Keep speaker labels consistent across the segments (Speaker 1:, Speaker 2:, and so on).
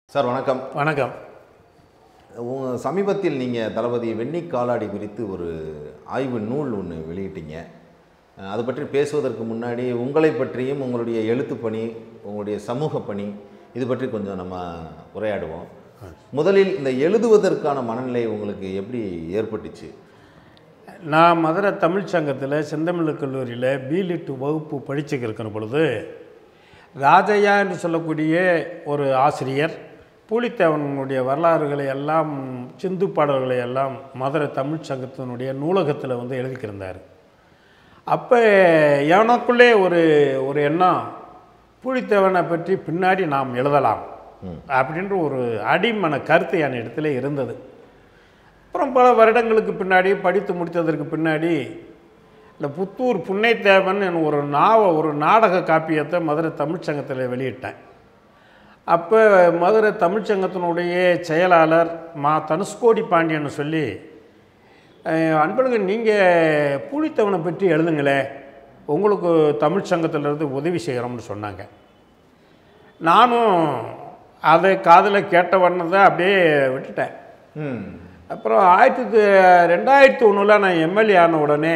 Speaker 1: Sir வணக்கம்
Speaker 2: வணக்கம்
Speaker 1: உங்க சமீபத்தில் நீங்கள் தளபதி வெண்ணி காலாடி குறித்து ஒரு ஆய்வு நூல் ஒன்று வெளியிட்டீங்க அஹ் அது பற்றி பேசுவதற்கு முன்னாடி உங்களை பற்றியும் உங்களுடைய எழுத்துப் பணி உங்களுடைய சமூக பணி இது பற்றி கொஞ்சம் நம்ம உரையாடுவோம் முதலில் இந்த எழுதுவதற்கான மனநிலை உங்களுக்கு எப்படி ஏற்பட்டுச்சு
Speaker 2: நான் மதுரை தமிழ்ச் சங்கத்தில் செந்தமிழ் கல்லூரியில் பிலிட் வகுப்பு படிச்சுக்க இருக்கிற பொழுது ராஜையா என்று சொல்லக்கூடிய ஒரு ஆசிரியர் பூலித்தேவனுடைய வரலாறுகளை எல்லாம் சிந்து பாடல்களை எல்லாம் மதுரை தமிழ்ச் சங்கத்தினுடைய நூலகத்தில் வந்து எழுதிக்கிருந்தார் அப்போ எனக்குள்ளே ஒரு ஒரு எண்ணம் பூலித்தேவனை பற்றி பின்னாடி நாம் எழுதலாம் அப்படின்ற ஒரு அடிமன கருத்து என் இடத்துல இருந்தது அப்புறம் பல வருடங்களுக்கு பின்னாடி படித்து முடித்ததற்கு பின்னாடி இந்த புத்தூர் புன்னைத்தேவன் என்ற ஒரு நாவ ஒரு நாடக காப்பியத்தை மதுரை தமிழ்ச்சங்கத்தில் வெளியிட்டேன் அப்போ மதுரை தமிழ்ச்சங்கத்தினுடைய செயலாளர் மா தனுஷ்கோடி பாண்டியன்னு சொல்லி அஹ், அன்பழகன் நீங்கள் பூலித்தவனை பற்றி எழுதுங்களே உங்களுக்கு தமிழ்ச்சங்கத்திலிருந்து உதவி செய்கிறோம்னு சொன்னாங்க நானும் அதை காதில் கேட்ட வண்ணதை அப்படியே விட்டுட்டேன்
Speaker 1: ம்
Speaker 2: அப்புறம் ஆயிரத்தி து- ரெண்டாயிரத்தி ஒன்றில் நான் எம்எல்ஏ ஆன உடனே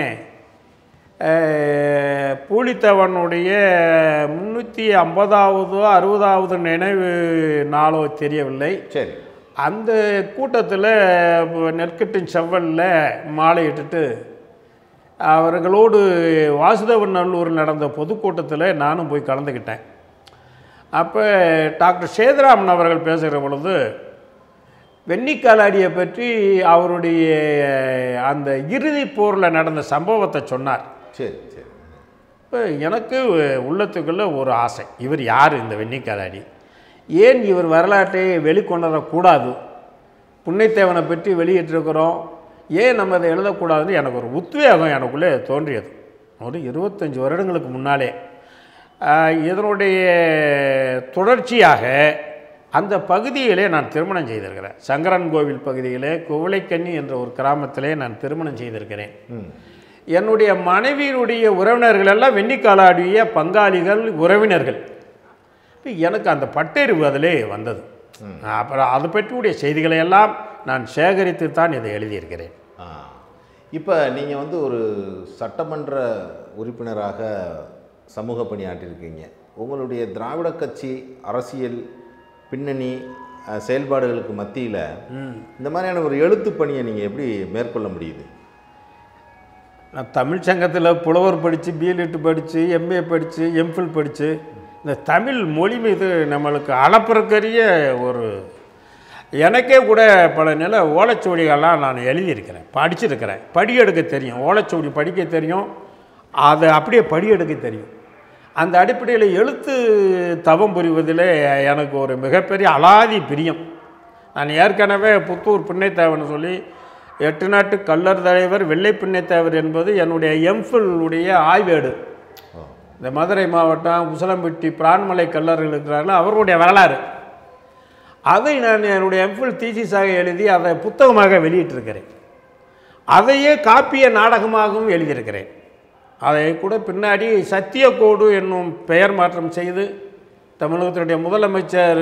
Speaker 2: அஹ், பூலித்தேவனுடைய முந்நூற்றி ஐம்பதாவதோ அறுபதாவது நினைவு நாளோ தெரியவில்லை
Speaker 1: சரி
Speaker 2: அந்த கூட்டத்தில் நெற்கட்டின் செவ்வலில் மாலையிட்டுட்டு அவர்களோடு வாசுதேவன் நல்லூர் நடந்த பொதுக்கூட்டத்தில் நானும் போய் கலந்துக்கிட்டேன் அப்போ டாக்டர் சேதுராமன் அவர்கள் பேசுகிற பொழுது வெண்ணிக்காலாடியை பற்றி அவருடைய அந்த இறுதிப் போரில் நடந்த சம்பவத்தை சொன்னார்
Speaker 1: சரி சரி
Speaker 2: இப்போ எனக்கு உள்ளத்துக்குள்ள ஒரு ஆசை இவர் யார் இந்த வெண்ணிக்காலாடி ஏன் இவர் வரலாற்றை வெளிக்கொணரக்கூடாது புன்னைத்தேவனை பற்றி வெளியிட்டிருக்கிறோம் ஏன் நம்ம அதை எழுதக்கூடாதுன்னு எனக்கு ஒரு உத்வேகம் எனக்குள்ளே தோன்றியது ஒரு இருபத்தஞ்சி வருடங்களுக்கு முன்னாலே ஆஹ், இதனுடைய தொடர்ச்சியாக அந்த பகுதியிலே நான் திருமணம் செய்திருக்கிறேன் சங்கரன் கோவில் பகுதியிலே குவளைக்கன்னி என்ற ஒரு கிராமத்திலே நான் திருமணம் செய்திருக்கிறேன்
Speaker 1: ம்
Speaker 2: என்னுடைய மனைவியினுடைய உறவினர்கள் எல்லாம் வெண்ணிக்காலாடிய பங்காளிகள் உறவினர்கள் இப்ப எனக்கு அந்த பட்டறிவு அதிலே வந்தது அப்புறம் அதை பற்றியுடைய செய்திகளை எல்லாம் நான் சேகரித்து தான் இதை எழுதியிருக்கிறேன்
Speaker 1: ஆ இப்போ நீங்கள் வந்து ஒரு சட்டமன்ற உறுப்பினராக சமூக பணியாற்றிருக்கீங்க உங்களுடைய திராவிட கட்சி அரசியல் பின்னணி அஹ், செயல்பாடுகளுக்கு மத்தியில் இந்த மாதிரியான ஒரு எழுத்துப் பணியை நீங்கள் எப்படி மேற்கொள்ள முடியுது
Speaker 2: நான் தமிழ் சங்கத்தில் புலவர் படித்து பிஎல்எட் படித்து எம்ஏ படித்து எம்ஃபில் படித்து இந்த தமிழ் மொழி மீது நம்மளுக்கு அளப்பறக்கரிய ஒரு எனக்கே கூட பல நில ஓலைச்சுவடிகள்லாம் நான் எழுதியிருக்கிறேன் படிச்சிருக்கிறேன் படி எடுக்க தெரியும் ஓலைச்சுவடி படிக்க தெரியும் அதை அப்படியே படி எடுக்க தெரியும் அந்த அடிப்படையில் எழுத்து தவம் புரிவதில் எனக்கு ஒரு மிகப்பெரிய அலாதி பிரியம் நான் ஏற்கனவே புத்தூர் பின்னைத்தேவன் சொல்லி எட்டு நாட்டு கல்லர் தலைவர் வெள்ளை பின்னைத்தேவர் என்பது என்னுடைய எம்ஃபில் உடைய ஆய்வேடு இந்த மதுரை மாவட்டம் உசலம்பட்டி பிரான்மலை கல்லர்கள் இருக்கிறார்கள் அவர்களுடைய வரலாறு அதை நான் என்னுடைய எம்ஃபில் தீசிஸாக எழுதி அதை புத்தகமாக வெளியிட்டிருக்கிறேன் அதையே காப்பிய நாடகமாகவும் எழுதியிருக்கிறேன் அதை கூட பின்னாடி சத்தியக்கோடு என்னும் பெயர் மாற்றம் செய்து தமிழகத்தினுடைய முதலமைச்சர்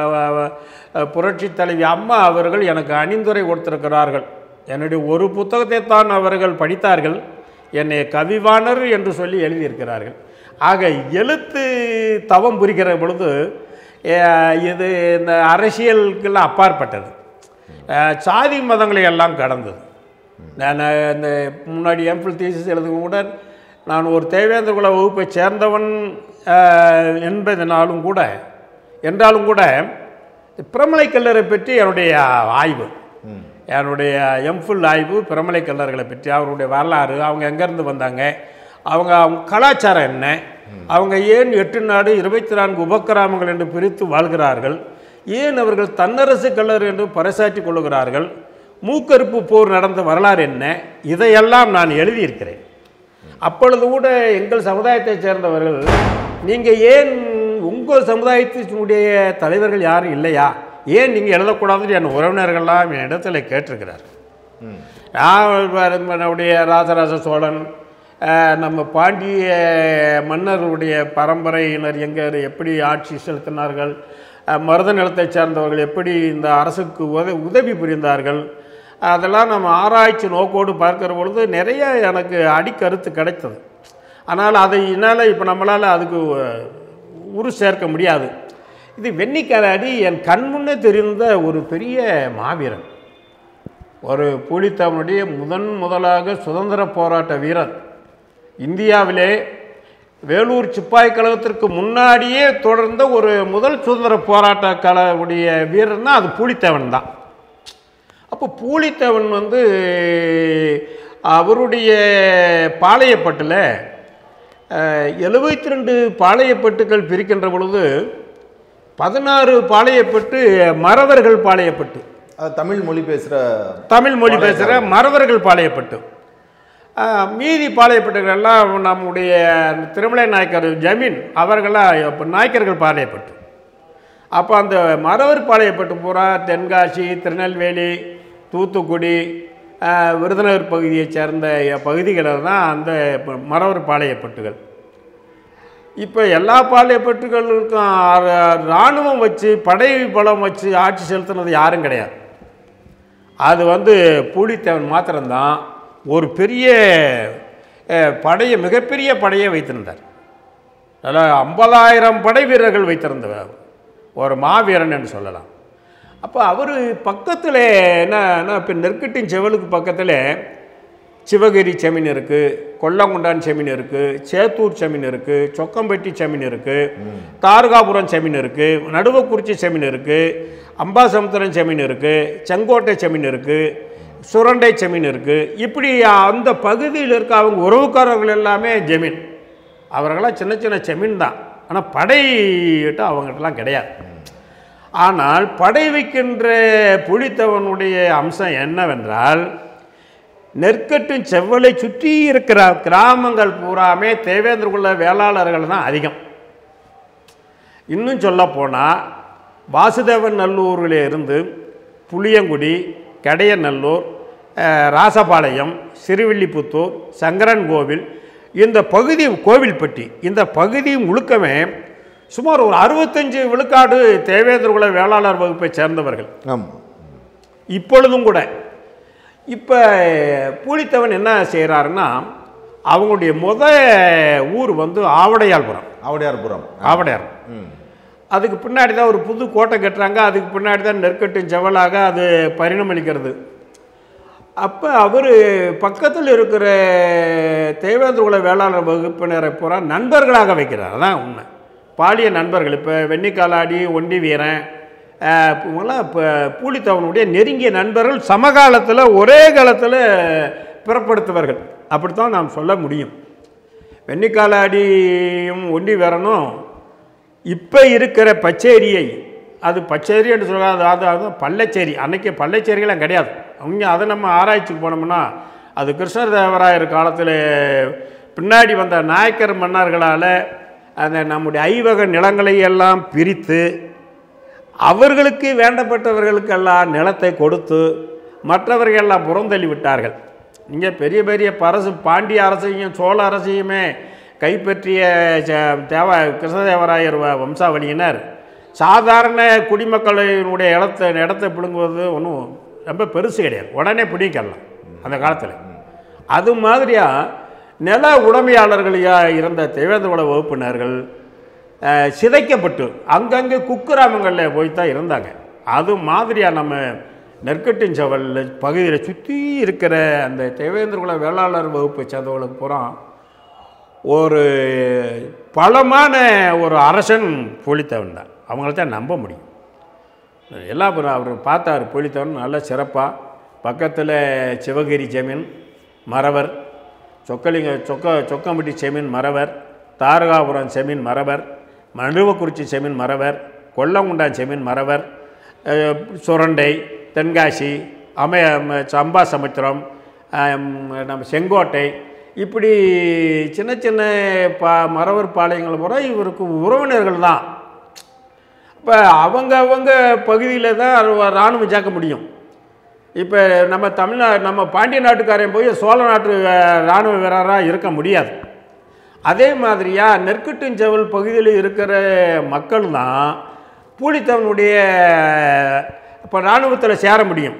Speaker 2: அஹ், புரட்சித் தலைவி அம்மா அவர்கள் எனக்கு அணிந்துரை கொடுத்திருக்கிறார்கள் என்னுடைய ஒரு புத்தகத்தை தான் அவர்கள் படித்தார்கள் என்னை கவிவாணர் என்று சொல்லி எழுதியிருக்கிறார்கள் ஆக எழுத்து தவம் புரிகிற பொழுது அஹ், இது இந்த அரசியலுக்கெல்லாம் அப்பாற்பட்டது அஹ், சாதி மதங்களை எல்லாம் கடந்தது நான் இந்த முன்னாடி எம்ஃபில் தீசிஸ் எழுதும் கூட நான் ஒரு தேவேந்திர குல வகுப்பைச் சேர்ந்தவன் அஹ், என்பதனாலும் கூட என்றாலும் கூட பிரமலை கல்லரை பற்றி என்னுடைய ஆய்வு என்னுடைய எம்ஃபில் ஆய்வு பிரமலை கல்லர்களை பற்றி அவருடைய வரலாறு அவங்க எங்கேருந்து வந்தாங்க அவங்க அவங்க கலாச்சாரம் என்ன அவங்க ஏன் எட்டு நாடு இருபத்தி நான்கு உபக்கிராமங்கள் என்று பிரித்து வாழ்கிறார்கள் ஏன் அவர்கள் தன்னரசு கல்லர் என்று பறைசாற்றி கொள்ளுகிறார்கள் மூக்கறுப்பு போர் நடந்த வரலாறு என்ன இதையெல்லாம் நான் எழுதியிருக்கிறேன் அப்பொழுது கூட எங்கள் சமுதாயத்தைச் சேர்ந்தவர்கள் நீங்கள் ஏன் உங்கள் சமுதாயத்தினுடைய தலைவர்கள் யாரும் இல்லையா ஏன் நீங்கள் எழுதக்கூடாதுன்னு என் உறவினர்கள்லாம் என் இடத்துல கேட்டிருக்கிறார்
Speaker 1: ம்
Speaker 2: நான் பாரு- நம்முடைய ராஜராஜ சோழன் அஹ், நம்ம பாண்டிய மன்னர்களுடைய பரம்பரையினர் எங்கே எப்படி ஆட்சி செலுத்தினார்கள் அஹ், மருத நிலத்தைச் சேர்ந்தவர்கள் எப்படி இந்த அரசுக்கு உத உதவி புரிந்தார்கள் அதெல்லாம் நம்ம ஆராய்ச்சி நோக்கோடு பார்க்கிற பொழுது நிறைய எனக்கு அடிக்கருத்து கிடைத்தது ஆனால் அதை என்னால் இப்போ நம்மளால் அதுக்கு அஹ், உரு சேர்க்க முடியாது இது வெண்ணிக்காலாடி என் கண் முன்னே தெரிந்த ஒரு பெரிய மாவீரன் ஒரு பூலித்தவனுடைய முதன் முதலாக சுதந்திர போராட்ட வீரர் இந்தியாவிலே வேலூர் சிப்பாய் கழகத்திற்கு முன்னாடியே தொடர்ந்த ஒரு முதல் சுதந்திர போராட்ட கழகவுடைய வீரர்னா அது பூலித்தேவன் தான் அப்போ பூலித்தேவன் வந்து அவருடைய பாளையப்பட்டில் எழுபத்தி ரெண்டு பாளையப்பட்டுகள் பிரிக்கின்ற பொழுது பதினாறு பாளையப்பட்டு மறவர்கள் பாளையப்பட்டு
Speaker 1: அது தமிழ் மொழி பேசுகிற
Speaker 2: தமிழ் மொழி பேசுகிற மறவர்கள் பாளையப்பட்டு ஆஹ், மீதி பாளையப்பட்டுகள் எல்லாம் நம்முடைய திருமலை நாயக்கர் ஜமீன் அவர்களாம் இப்போ நாயக்கர்கள் பாளையப்பட்டு அப்போ அந்த மறவர் பாளையப்பட்டு பூரா தென்காசி திருநெல்வேலி தூத்துக்குடி ஆஹ், விருதுநகர் பகுதியைச் சேர்ந்த பகுதிகளில் தான் அந்த ப- மறவர் பாளையப்பட்டுகள் இப்போ எல்லா பாளையப்பட்டுகளுக்கும் ஆ- இராணுவம் வச்சு படை பலம் வச்சு ஆட்சி செலுத்தினது யாரும் கிடையாது அது வந்து பூலித்தேவன் மாத்திரம்தான் ஒரு பெரிய அஹ், படையை மிகப்பெரிய படையை வைத்திருந்தார் அதில் ஐம்பதாயிரம் படை வீரர்கள் வைத்திருந்தவர் ஒரு மாவீரன் என்று சொல்லலாம் அப்போ அவர் பக்கத்தில் என்ன என்ன இப்போ நெற்கட்டின் செவலுக்கு பக்கத்தில் சிவகிரி செமீன் இருக்குது கொல்லங்குண்டான் செமீன் இருக்குது சேத்தூர் செமீன் இருக்குது சொக்கம்பட்டி செமீன் இருக்குது தாரகாபுரம் செமீன் இருக்குது நடுவக்குறிச்சி செமீன் இருக்குது அம்பாசமுத்திரம் செமீன் இருக்குது செங்கோட்டை செமீன் இருக்குது சுரண்டை செமீன் இருக்குது இப்படி அந்த பகுதியில் இருக்க அவங்க உறவுக்காரர்கள் எல்லாமே ஜமீன் அவர்களாம் சின்ன சின்ன செமீன் தான் ஆனால் படையிட்ட அவங்ககிட்டலாம் கிடையாது ஆனால் படை வைக்கின்ற புலித்தவனுடைய அம்சம் என்னவென்றால் நெற்கட்டும் செவ்வலை சுற்றி இருக்கிற கிராமங்கள் பூராமே தேவேந்திரகுல வேளாளர்கள் தான் அதிகம் இன்னும் சொல்ல போனால் வாசுதேவன் நல்லூரில் இருந்து புளியங்குடி கடையநல்லூர் அஹ், ராசபாளையம் சிறுவில்லிபுத்தூர் சங்கரன் கோவில் இந்த பகுதி கோவில்பட்டி இந்த பகுதி முழுக்கமே சுமார் ஒரு அறுபத்தஞ்சு விழுக்காடு தேவேந்திரகுல வேளாளர் வகுப்பைச் சேர்ந்தவர்கள்
Speaker 1: ஆமாம்
Speaker 2: இப்பொழுதும் கூட இப்போ பூலித்தவன் என்ன செய்கிறாருன்னா அவங்களுடைய முத ஊர் வந்து ஆவடையாள்புரம்
Speaker 1: ஆவடையார்புரம்
Speaker 2: ஆவடையார்
Speaker 1: ம்
Speaker 2: அதுக்கு பின்னாடி தான் ஒரு புது கோட்டை கட்டுறாங்க அதுக்கு பின்னாடி தான் நெற்கட்டும் செவலாக அது பரிணமளிக்கிறது அப்போ அவர் பக்கத்தில் இருக்கிற தேவேந்திரகுல வேளாளர் வகுப்பினரை பூரா நண்பர்களாக வைக்கிறார் அதான் உண்மை பாலிய நண்பர்கள் இப்போ வெண்ணிக்காலாடி ஒண்டி வீரன் அஹ், இவங்கெல்லாம் இப்போ பூலித்தவனுடைய நெருங்கிய நண்பர்கள் சமகாலத்தில் ஒரே காலத்தில் பிறப்படுத்துவர்கள் அப்படித்தான் நாம் சொல்ல முடியும் வெண்ணிக்காலாடியும் ஒண்டி வீரனும் இப்போ இருக்கிற பச்சேரியை அது பச்சேரி என்று சொல்கிறாது அது அது பள்ளச்சேரி அன்னைக்கு பள்ளச்சேரிகளாம் கிடையாது அவங்க அதை நம்ம ஆராய்ச்சிக்கு போனோம்னா அது கிருஷ்ணதேவராயர் காலத்தில் பின்னாடி வந்த நாயக்கர் மன்னர்களால் அந்த நம்முடைய ஐவக நிலங்களை எல்லாம் பிரித்து அவர்களுக்கு வேண்டப்பட்டவர்களுக்கெல்லாம் நிலத்தை கொடுத்து மற்றவர்கள் எல்லாம் புறந்தள்ளி விட்டார்கள் இங்கே பெரிய பெரிய பரசு பாண்டிய அரசையும் சோழ அரசையுமே கைப்பற்றிய ச- தேவ கிருஷ்ணதேவராயர் வ- வம்சாவளியினர் சாதாரண குடிமக்களினுடைய இடத்த இடத்தை பிடுங்குவது ஒன்றும் ரொம்ப பெருசு கிடையாது உடனே பிடிக்கலாம் அந்த காலத்தில் அது மாதிரியா நில உடைமையாளர்களையா இருந்த தேவேந்திரகுல வகுப்பினர்கள் அஹ், சிதைக்கப்பட்டு அங்கங்கே குக்கிராமங்களில் போய் தான் இருந்தாங்க அது மாதிரியா நம்ம நெற்கட்டின் செவல் பகுதியில் சுற்றி இருக்கிற அந்த தேவேந்திரகுல வேளாளர் வகுப்பை சேர்ந்தவங்களுக்கு பூரா ஒரு பலமான ஒரு அரசன் புலித்தவன் தான் அவங்கள தான் நம்ப முடியும் எல்லாம் அப்புறம் அவர் பார்த்தார் புலித்தவன் நல்ல சிறப்பாக பக்கத்தில் சிவகிரி ஜமீன் மறவர் சொக்கலிங்க சொக்க சொக்கம்பட்டி செமீன் மறவர் தாரகாபுரம் செமீன் மறவர் மருவக்குறிச்சி செமீன் மறவர் கொல்லங்குண்டான் செமீன் மறவர் அஹ், சுரண்டை தென்காசி அமய ம- சம்பா சமுத்திரம் அஹ், நம்ம செங்கோட்டை இப்படி சின்ன சின்ன பா மறவர் பாளையங்கள் பூரா இவருக்கு உறவினர்கள் தான் இப்போ அவங்க அவங்க பகுதியில் தான் அது இராணுவம் சேர்க்க முடியும் இப்போ நம்ம தமிழ்நா நம்ம பாண்டிய நாட்டுக்காரன் போய் சோழ நாட்டு அஹ், இராணுவ வீரராக இருக்க முடியாது அதே மாதிரியா நெற்கட்டுஞ்செவல் பகுதியில் இருக்கிற மக்கள் தான் பூலித்தேவனுடைய இப்போ இராணுவத்தில் சேர முடியும்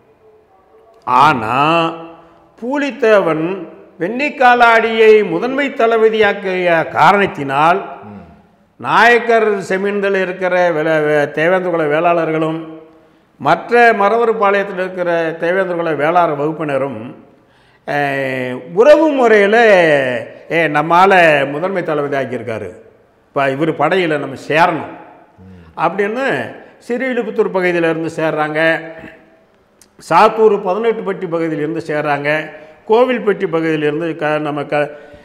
Speaker 2: ஆனால் பூலித்தேவன் வெண்ணிக்காலாடியை முதன்மை தளபதியாக்கிய காரணத்தினால் நாயக்கர் செமின்கள் இருக்கிற வேல வே- தேவேந்திரகுல வேளாளர்களும் மற்ற மரவர் பாளையத்தில் இருக்கிற தேவேந்திரகுல வேளாளர் வகுப்பினரும் அஹ், உறவு முறையில் ஏ நம்மால் முதன்மை தளபதி ஆக்கியிருக்காரு இப்போ இவர் படையில் நம்ம சேரணும் அப்படின்னு சிறுவிழுப்புத்தூர் பகுதியிலேருந்து சேர்றாங்க சாத்தூர் பதினெட்டுப்பட்டி பகுதியிலிருந்து சேர்றாங்க கோவில்பட்டி பகுதியிலிருந்து க நம்ம க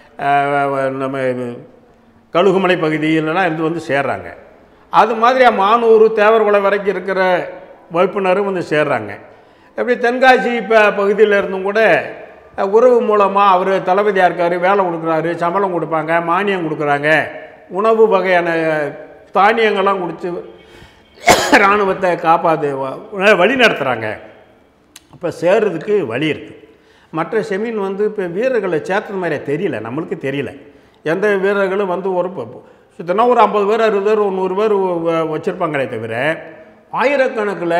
Speaker 2: அஹ், நம்ம கழுகுமலை பகுதியிலலாம் இருந்து வந்து சேர்றாங்க அது மாதிரி மானூர் தேவர்குலை வரைக்கும் இருக்கிற வகுப்பினரும் வந்து சேர்றாங்க எப்படி தென்காசி இப்போ பகுதியில் இருந்தும் கூட அஹ், உறவு மூலமாக அவர் தளபதியாக இருக்கார் வேலை கொடுக்குறாரு சம்பளம் கொடுப்பாங்க மானியம் கொடுக்குறாங்க உணவு வகையான தானியங்கள்லாம் கொடுத்து இராணுவத்தை காப்பாற்று வழி நடத்துகிறாங்க அப்போ சேர்றதுக்கு வழி இருக்குது மற்ற செமீன் வந்து இப்போ வீரர்களை சேர்த்தது மாதிரி தெரியல நம்மளுக்கு தெரியல எந்த வீரர்களும் வந்து ஒரு சுத்தனா ஒரு ஐம்பது பேர் அறுபது பேர் ஒரு நூறு பேர் வச்சுருப்பாங்களே தவிர ஆயிரக்கணக்கில்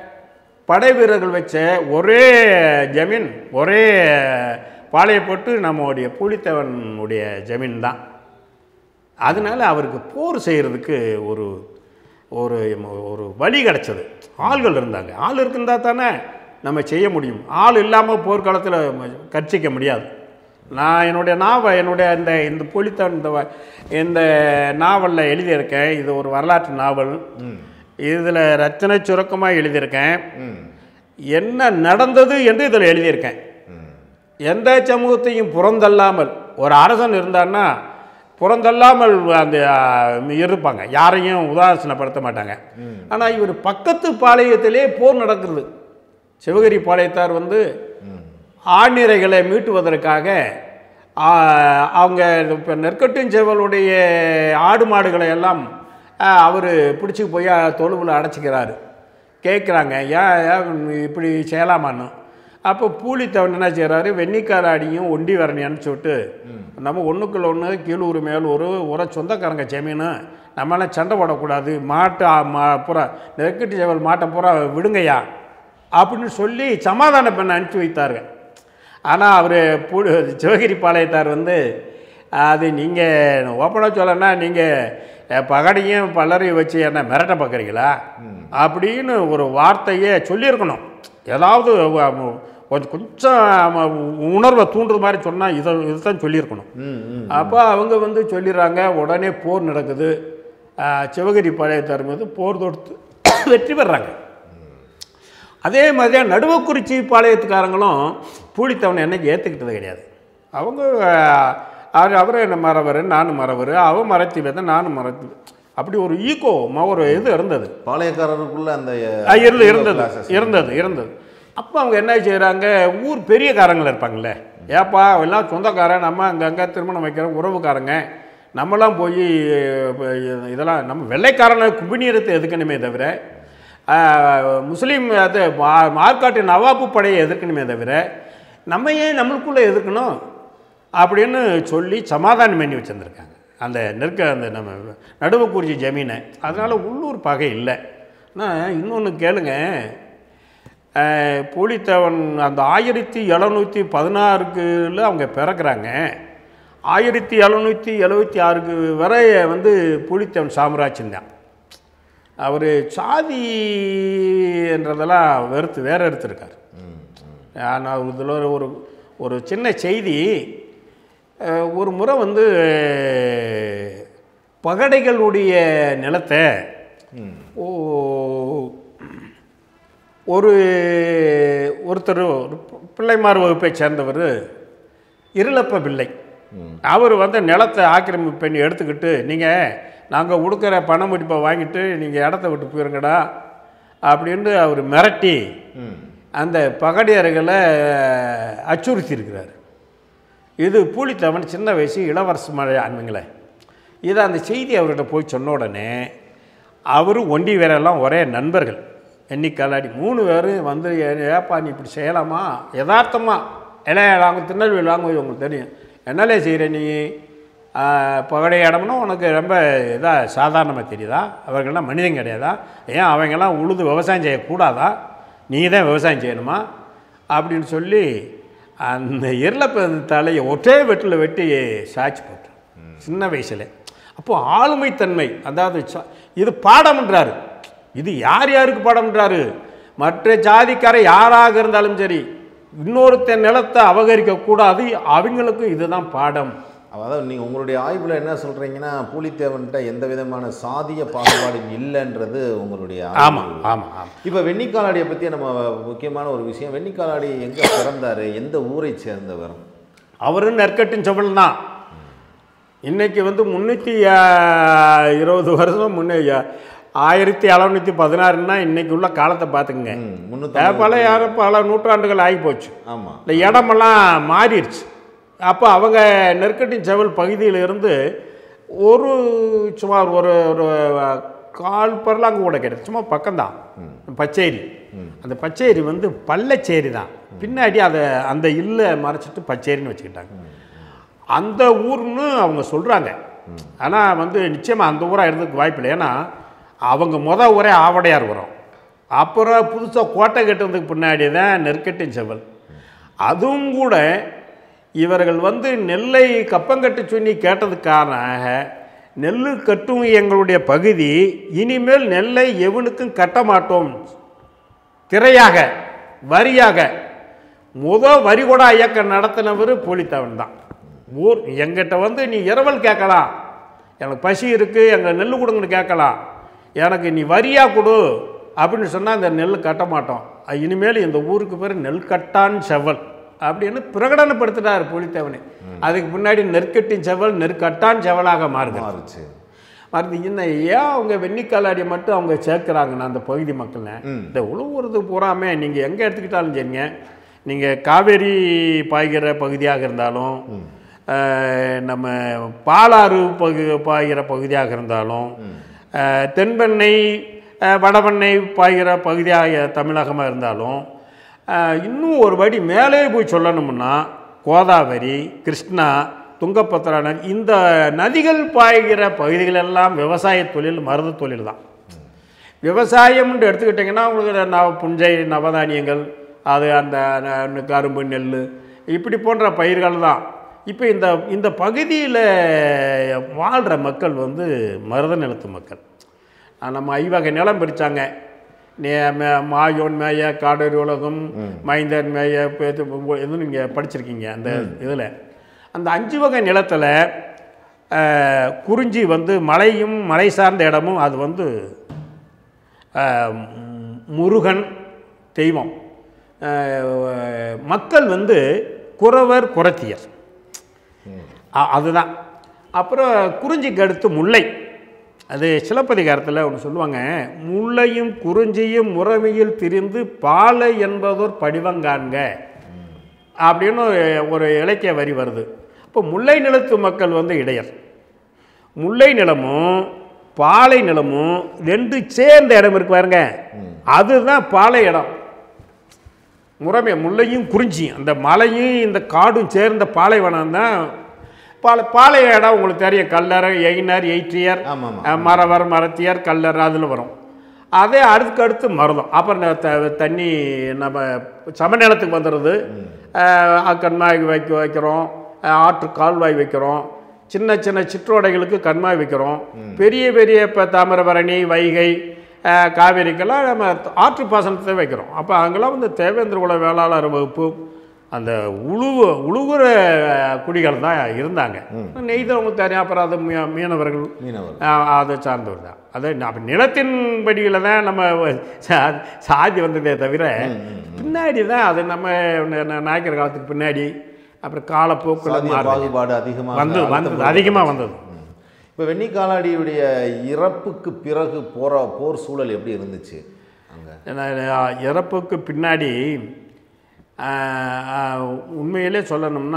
Speaker 2: படை வீரர்கள் வச்ச ஒரே ஜமீன் ஒரே பாளையப்பட்டு நம்மளுடைய பூலித்தேவனுடைய ஜமீன் தான் அதனால அவருக்கு போர் செய்கிறதுக்கு ஒரு ஒரு ஒரு வழி கிடச்சது ஆள்கள் இருந்தாங்க ஆள் இருந்தா தானே நம்ம செய்ய முடியும் ஆள் இல்லாமல் போர்க்காலத்தில் கற்சிக்க முடியாது நான் என்னுடைய நாவல் என்னுடைய இந்த இந்த புலித்தான் இந்த வ- இந்த நாவலில் எழுதியிருக்கேன் இது ஒரு வரலாற்று நாவல் இதில் ரச்சனை சுருக்கமாக எழுதியிருக்கேன்
Speaker 1: ம்
Speaker 2: என்ன நடந்தது என்று இதில் எழுதியிருக்கேன்
Speaker 1: ம்
Speaker 2: எந்த சமூகத்தையும் புறந்தள்ளாமல் ஒரு அரசன் இருந்தான்னா புறந்தள்ளாமல் அந்த ஆ, இருப்பாங்க யாரையும் உதாசனப்படுத்த மாட்டாங்க ஆனால் இவர் பக்கத்து பாளையத்திலே போர் நடக்கிறது சிவகிரி பாளையத்தார் வந்து ஆண்நிறைகளை மீட்டுவதற்காக ஆ, அவங்க இப்போ நெற்கட்டுஞ்செவலுடைய ஆடு மாடுகளை எல்லாம் அவர் பிடிச்சி போய் தொழுவில் அடைச்சிக்கிறாரு கேட்குறாங்க ஏன் ஏன் இப்படி செய்யலாமான்னு அப்போ பூலித்தவன் என்ன செய்கிறாரு வெண்ணிக்கார அடியும் ஒண்டி வரணியான்னு சொல்லிட்டு நம்ம ஒன்றுக்குள்ள ஒன்று கீழூர் மேலூர் உர சொந்தக்காரங்க ஜமீனு நம்மளாம் சண்டை போடக்கூடாது மாட்டு ஆ, மா பூரா நெருக்கட்டி சேவல் மாட்டை பூரா விடுங்கய்யா அப்படின்னு சொல்லி சமாதான பெண்ணை அனுப்பிச்சி வைத்தாரு ஆனால் அவர் பூ சிவகிரி பாளையத்தார் வந்து அது நீங்கள் ஓப்பனாக சொல்லனா நீங்கள் பகடையும் பலரையும் வச்சு என்ன மிரட்ட பார்க்குறீங்களா அப்படின்னு ஒரு வார்த்தையை சொல்லியிருக்கணும் ஏதாவது வ- ம- கொஞ்சம் கொஞ்சம் ம- உணர்வை தூண்டுற மாதிரி சொன்னால் இதை இதுதான் சொல்லியிருக்கணும்
Speaker 1: ம் ம்
Speaker 2: அப்போ அவங்க வந்து சொல்லிடுறாங்க உடனே போர் நடக்குது ஆ, சிவகிரி பாளையத்தார் மீது போர் தொடுத்து வெற்றி பெறாங்க அதே மாதிரியா நடுவக்குறிச்சி பாளையத்துக்காரங்களும் பூலித்தவனை என்னைக்கு ஏற்றுக்கிட்டது கிடையாது அவங்க அவர் அவர் என்ன மறவர் நானும் மறவர் அவன் மறைத்தி வேதன் நானும் மறைத்தி அப்படி ஒரு ஈகோ ஒரு இது இருந்தது
Speaker 1: பாளையக்காரருக்குள்ள அந்த
Speaker 2: ஆ, இருந்து இருந்தது
Speaker 1: classes.
Speaker 2: இருந்தது இருந்தது அப்போ அவங்க என்ன செய்கிறாங்க ஊர் பெரியக்காரங்கள் இருப்பாங்கல்ல ஏப்பா எல்லாம் சொந்தக்காரன் நம்ம அங்கங்கே திருமணம் வைக்கிறோம் உறவுக்காரங்க நம்மலாம் போய் இப்ப இதெல்லாம் நம்ம வெள்ளைக்காரனை கும்பிநீரத்தை எதுக்கணுமே தவிர ஆ, முஸ்லீம் அது மா- மார்க்காட்டு நவாப்பு படையை எதிர்க்கணுமே தவிர நம்ம ஏன் நம்மளுக்குள்ளே எதிர்க்கணும் அப்படின்னு சொல்லி சமாதானம் பண்ணி வச்சுருந்துருக்காங்க அந்த நெருக்க அந்த நம்ம நடுவுக்குறிச்சி ஜமீனை அதனால் உள்ளூர் பகை இல்லை ஆனால் இன்னொன்று கேளுங்க அஹ், பூலித்தேவன் அந்த ஆயிரத்தி எழுநூற்றி பதினாறுக்குள்ள அவங்க பிறக்கிறாங்க ஆயிரத்தி எழுநூற்றி எழுபத்தி ஆறுக்கு வரை வந்து பூலித்தேவன் சாம்ராஜ்யம் தான் அவர் சாதி என்றதெல்லாம் வெறுத்து வேற எடுத்திருக்கார் ஆனால் இதில் ஒரு- ஒரு ஒரு சின்ன செய்தி அஹ், ஒரு முறை வந்து பகடைகளுடைய நிலத்தை ஓ ஒரு ஒருத்தர் ஒரு பிள்ளைமார் வகுப்பை சேர்ந்தவர் இருளப்ப பிள்ளை அவர் வந்து நிலத்தை ஆக்கிரமிப்பு பண்ணி எடுத்துக்கிட்டு நீங்கள் நாங்கள் கொடுக்குற பண முடிப்பை வாங்கிட்டு நீங்கள் இடத்த விட்டு போயிருங்கடா அப்படின்னு அவர் மிரட்டி
Speaker 1: ம்
Speaker 2: அந்த பகடியர்களை அச்சுறுத்தி இருக்கிறார் இது பூலித்தவன் சின்ன வயசு இளவரசு மழை அன்பங்களே இது அந்த செய்தி அவர்கிட்ட போய் சொன்ன உடனே அவர் ஒண்டி வேறெல்லாம் ஒரே நண்பர்கள் எண்ணிக்காலாடி மூணு பேரும் வந்து "ஏ- ஏப்பா நீ இப்படி செய்யலாமா யதார்த்தமாக ஏன்னா நாங்கள் திருநெல்வேலி லாங்குவேஜ் உங்களுக்கு தெரியும் என்னலே செய்கிற நீ ஆஹ், பகடை இடம்னா உனக்கு ரொம்ப இதாக சாதாரணமாக தெரியுதா அவர்கள்லாம் மனிதன் கிடையாதா ஏன் அவங்கெல்லாம் உழுது விவசாயம் செய்யக்கூடாதா நீ தான் விவசாயம் செய்யணுமா அப்படின்னு சொல்லி அந்த எருளப்ப தலையை ஒற்றை வெட்டில் வெட்டி சாட்சி போட்டான் சின்ன வயசில் அப்போ ஆளுமைத்தன்மை அதாவது ச- இது பாடம்ன்றாரு இது யார் யாருக்கு பாடம்ன்றாரு மற்ற ஜாதிக்கார யாராக இருந்தாலும் சரி இன்னொருத்தன் நிலத்தை அபகரிக்கக்கூடாது அவங்களுக்கும் இதுதான் பாடம்
Speaker 1: அதாவது நீங்கள் உங்களுடைய ஆய்வில் என்ன சொல்கிறீங்கன்னா பூலித்தேவன்கிட்ட எந்த விதமான சாதிய பாகுபாடு இல்லைன்றது உங்களுடைய
Speaker 2: ஆமாம் ஆமாம் ஆமாம்
Speaker 1: இப்போ வெண்ணிக்காலாடியை பற்றி நம்ம முக்கியமான ஒரு விஷயம் வெண்ணிக்காலாடி எங்கே பிறந்தார் எந்த ஊரை சேர்ந்தவர்
Speaker 2: அவரும் நெற்கட்டின் செவல் தான் இன்னைக்கு வந்து முந்நூற்றி இருபது வருஷம் முன்னே ஆயிரத்தி எழுநூற்றி பதினாறுன்னா இன்னைக்கு உள்ள காலத்தை பார்த்துக்குங்க
Speaker 1: ம் முந்நூற்றி
Speaker 2: பல யாரும் பல நூற்றாண்டுகள் ஆகி போச்சு
Speaker 1: ஆமாம்
Speaker 2: இந்த இடமெல்லாம் மாறிடுச்சு அப்போ அவங்க நெற்கட்டின் செவல் பகுதியில் இருந்து ஒரு சுமார் ஒரு ஒரு கால் பரலாங்க கூட கிடையாது சும்மா பக்கம்தான் பச்சேரி அந்த பச்சேரி வந்து பள்ளச்சேரி தான் பின்னாடி அதை அந்த இல்லை மறைச்சிட்டு பச்சேரின்னு வச்சுக்கிட்டாங்க அந்த ஊர்னு அவங்க சொல்கிறாங்க ஆனால் வந்து நிச்சயமாக அந்த ஊராக இருந்ததுக்கு வாய்ப்பில்லை ஏன்னா அவங்க முத ஊரே ஆவடையார் வரும் அப்புறம் புதுசாக கோட்டை கட்டுறதுக்கு பின்னாடி தான் நெற்கட்டின் செவல் அதுவும் கூட இவர்கள் வந்து நெல்லை கப்பங்கட்டு சொல்லி கேட்டதுக்காக நெல்லு கட்டும் எங்களுடைய பகுதி இனிமேல் நெல்லை எவனுக்கும் கட்ட மாட்டோம் திரையாக வரியாக முத வரிகொடா இயக்கம் நடத்தினவர் போலித்தவன் தான் ஊர் எங்கிட்ட வந்து நீ இரவல் கேட்கலாம் எனக்கு பசி இருக்குது எங்கள் நெல் கொடுங்கன்னு கேட்கலாம் எனக்கு நீ வரியா கொடு அப்படின்னு சொன்னால் அந்த நெல் கட்ட மாட்டோம் அஹ் இனிமேல் இந்த ஊருக்கு பேர் நெல் கட்டான் செவல் அப்படின்னு பிரகடனப்படுத்தினார் புலித்தேவனை அதுக்கு முன்னாடி நெற்கட்டின் செவல் நெற்கட்டான் செவலாக மாறுது
Speaker 1: மாறுச்சு
Speaker 2: மருந்து இன்னும் ஏன் அவங்க வெண்ணிக்காலாடியை மட்டும் அவங்க சேர்க்குறாங்கன்னா அந்த பகுதி மக்கள் இந்த உழுவுறது பூராமே நீங்கள் எங்கே எடுத்துக்கிட்டாலும் சரிங்க நீங்கள் காவேரி பாய்கிற பகுதியாக இருந்தாலும் அஹ், நம்ம பாலாறு பகு பாய்கிற பகுதியாக இருந்தாலும் அஹ், தென்பெண்ணை அஹ், வடபெண்ணை பாய்கிற பகுதியாக தமிழகமாக இருந்தாலும் அஹ், இன்னும் ஒரு படி மேலே போய் சொல்லணும்னா கோதாவரி கிருஷ்ணா துங்கபத்ரா நதி இந்த நதிகள் பாய்கிற பகுதிகளெல்லாம் விவசாய தொழில் மருது தொழில் தான் விவசாயம்னு எடுத்துக்கிட்டிங்கன்னா உங்களுக்கு நவ புஞ்சை நவதானியங்கள் அது அந்த ந- கரும்பு நெல் இப்படி போன்ற பயிர்கள் தான் இப்போ இந்த இந்த பகுதியில் வாழ்கிற மக்கள் வந்து மருத நிலத்து மக்கள் ஆஹ் நம்ம ஐவகை நிலம் பிரித்தாங்க நே மே- மாயோன் மேய காடறி உலகம் மைந்தன் மேய பேத்து எதுவும் நீங்கள் படிச்சிருக்கீங்க அந்த இதில் அந்த அஞ்சு வகை நிலத்தில் ஆஹ், குறிஞ்சி வந்து மலையும் மலை சார்ந்த இடமும் அது வந்து ஆஹ், ம், முருகன் தெய்வம் ஆஹ், மக்கள் வந்து குறவர் குறத்தியர் அ- அதுதான் அப்புறம் குறிஞ்சிக்கு அடுத்து முல்லை அது சிலப்பதிகாரத்தில் ஒன்று சொல்லுவாங்க முல்லையும் குறிஞ்சியும் முறைமையில் திரிந்து பாலை என்பதோர் படிவங்காண்க அப்படின்னு ஒரு- ஒரு இலக்கிய வரி வருது இப்போ முல்லை நிலத்து மக்கள் வந்து இடையர் முல்லை நிலமும் பாலை நிலமும் ரெண்டு சேர்ந்த இடம் இருக்கு பாருங்க அதுதான் பாலை இடம் முறைமை முல்லையும் குறிஞ்சியும் அந்த மலையும் இந்த காடும் சேர்ந்த பாலைவனம் தான் பாலை பாளைய இடம் உங்களுக்கு தெரியும் கல்லர் எயினர் எயிற்றியர்
Speaker 1: ஆமாம் ஆமாம்
Speaker 2: அஹ், மறவர் மரத்தியர் கல்லர் அதில் வரும் அதே அடுத்து அடுத்து மருதம் அப்புறம் இந்த த- தண்ணி நம்ம சமநிலத்துக்கு வந்துடுது அஹ், கண்மாய் வைக்க வைக்கிறோம் அஹ், ஆற்று கால்வாய் வைக்கிறோம் சின்ன சின்ன சிற்றோடைகளுக்கு கண்மாய் வைக்கிறோம் பெரிய பெரிய இப்போ தாமிரபரணி வைகை அஹ், காவேரிக்கெல்லாம் நம்ம ஆற்று பாசனத்தை வைக்கிறோம் அப்போ அங்கெல்லாம் வந்து தேவேந்திர குல வேளாளர் வகுப்பு அந்த உழுவ உழுகுற குடிகள் தான் இருந்தாங்க நெய்தவங்க தெரியும் அப்புறம் அது மீ- மீனவர்கள்
Speaker 1: மீனவர்
Speaker 2: ஆஹ் அதை சார்ந்தவர் தான் அது அப்போ நிலத்தின் படியில் தான் நம்ம சா- சாதி வந்ததே தவிர பின்னாடி தான் அது நம்ம ந- ந- நாயக்கர் காலத்துக்கு பின்னாடி அப்புறம் காலப்போக்கில்
Speaker 1: சாதிய
Speaker 2: மாறி
Speaker 1: பாகுபாடு அதிகமாக
Speaker 2: வந்து வந்தது அதிகமாக வந்தது
Speaker 1: இப்போ வெண்ணிக்காலாடியுடைய இறப்புக்கு பிறகு போற போர் சூழல் எப்படி இருந்துச்சு அங்கே
Speaker 2: ஏன்னா, இறப்புக்கு பின்னாடி ஆஹ், ஆஹ், உண்மையிலே சொல்லணும்னா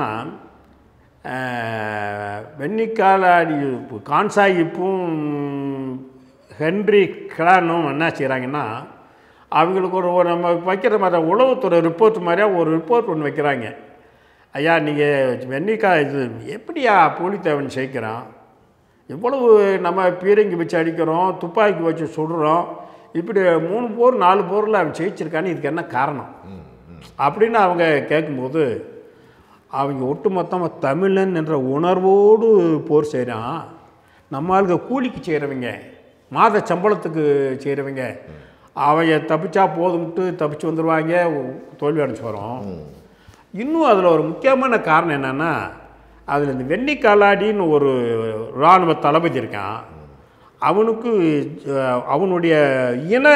Speaker 2: ஆஹ், வெண்ணிக்காலாடி கான்சாயிப்பும் ஹென்றி கிளானும் என்ன செய்கிறாங்கன்னா அவங்களுக்கு ஒரு ஒரு நம்ம வைக்கிற மாதிரி உளவுத்துறை ரிப்போர்ட் மாதிரியா ஒரு ரிப்போர்ட் ஒன்று வைக்கிறாங்க ஐயா நீங்கள் வெண்ணிக்காய் இது எப்படியா பூலித்தேவன் சேர்க்கிறான் எவ்வளவு நம்ம பீரங்கி வச்சு அடிக்கிறோம் துப்பாக்கி வச்சு சுடுறோம் இப்படி மூணு போர் நாலு போரில் அவன் ஜெயிச்சிருக்கான்னு இதுக்கு என்ன காரணம் அப்படின்னு அவங்க கேட்கும்போது அவங்க ஒட்டுமொத்தமாக தமிழன் என்ற உணர்வோடு போர் செய்கிறான் நம்ம ஆளுங்க கூலிக்கு செய்கிறவங்க மாத சம்பளத்துக்கு செய்கிறவங்க அவங்க தப்பிச்சா போதும்ட்டு தப்பிச்சு வந்துடுவாங்க தோல்வி அடைஞ்சு வரோம் இன்னும் அதில் ஒரு முக்கியமான காரணம் என்னென்னா அதில் இந்த வெண்ணி காலாடின்னு ஒரு இராணுவ தளபதி இருக்கான் அவனுக்கு அஹ், அவனுடைய இன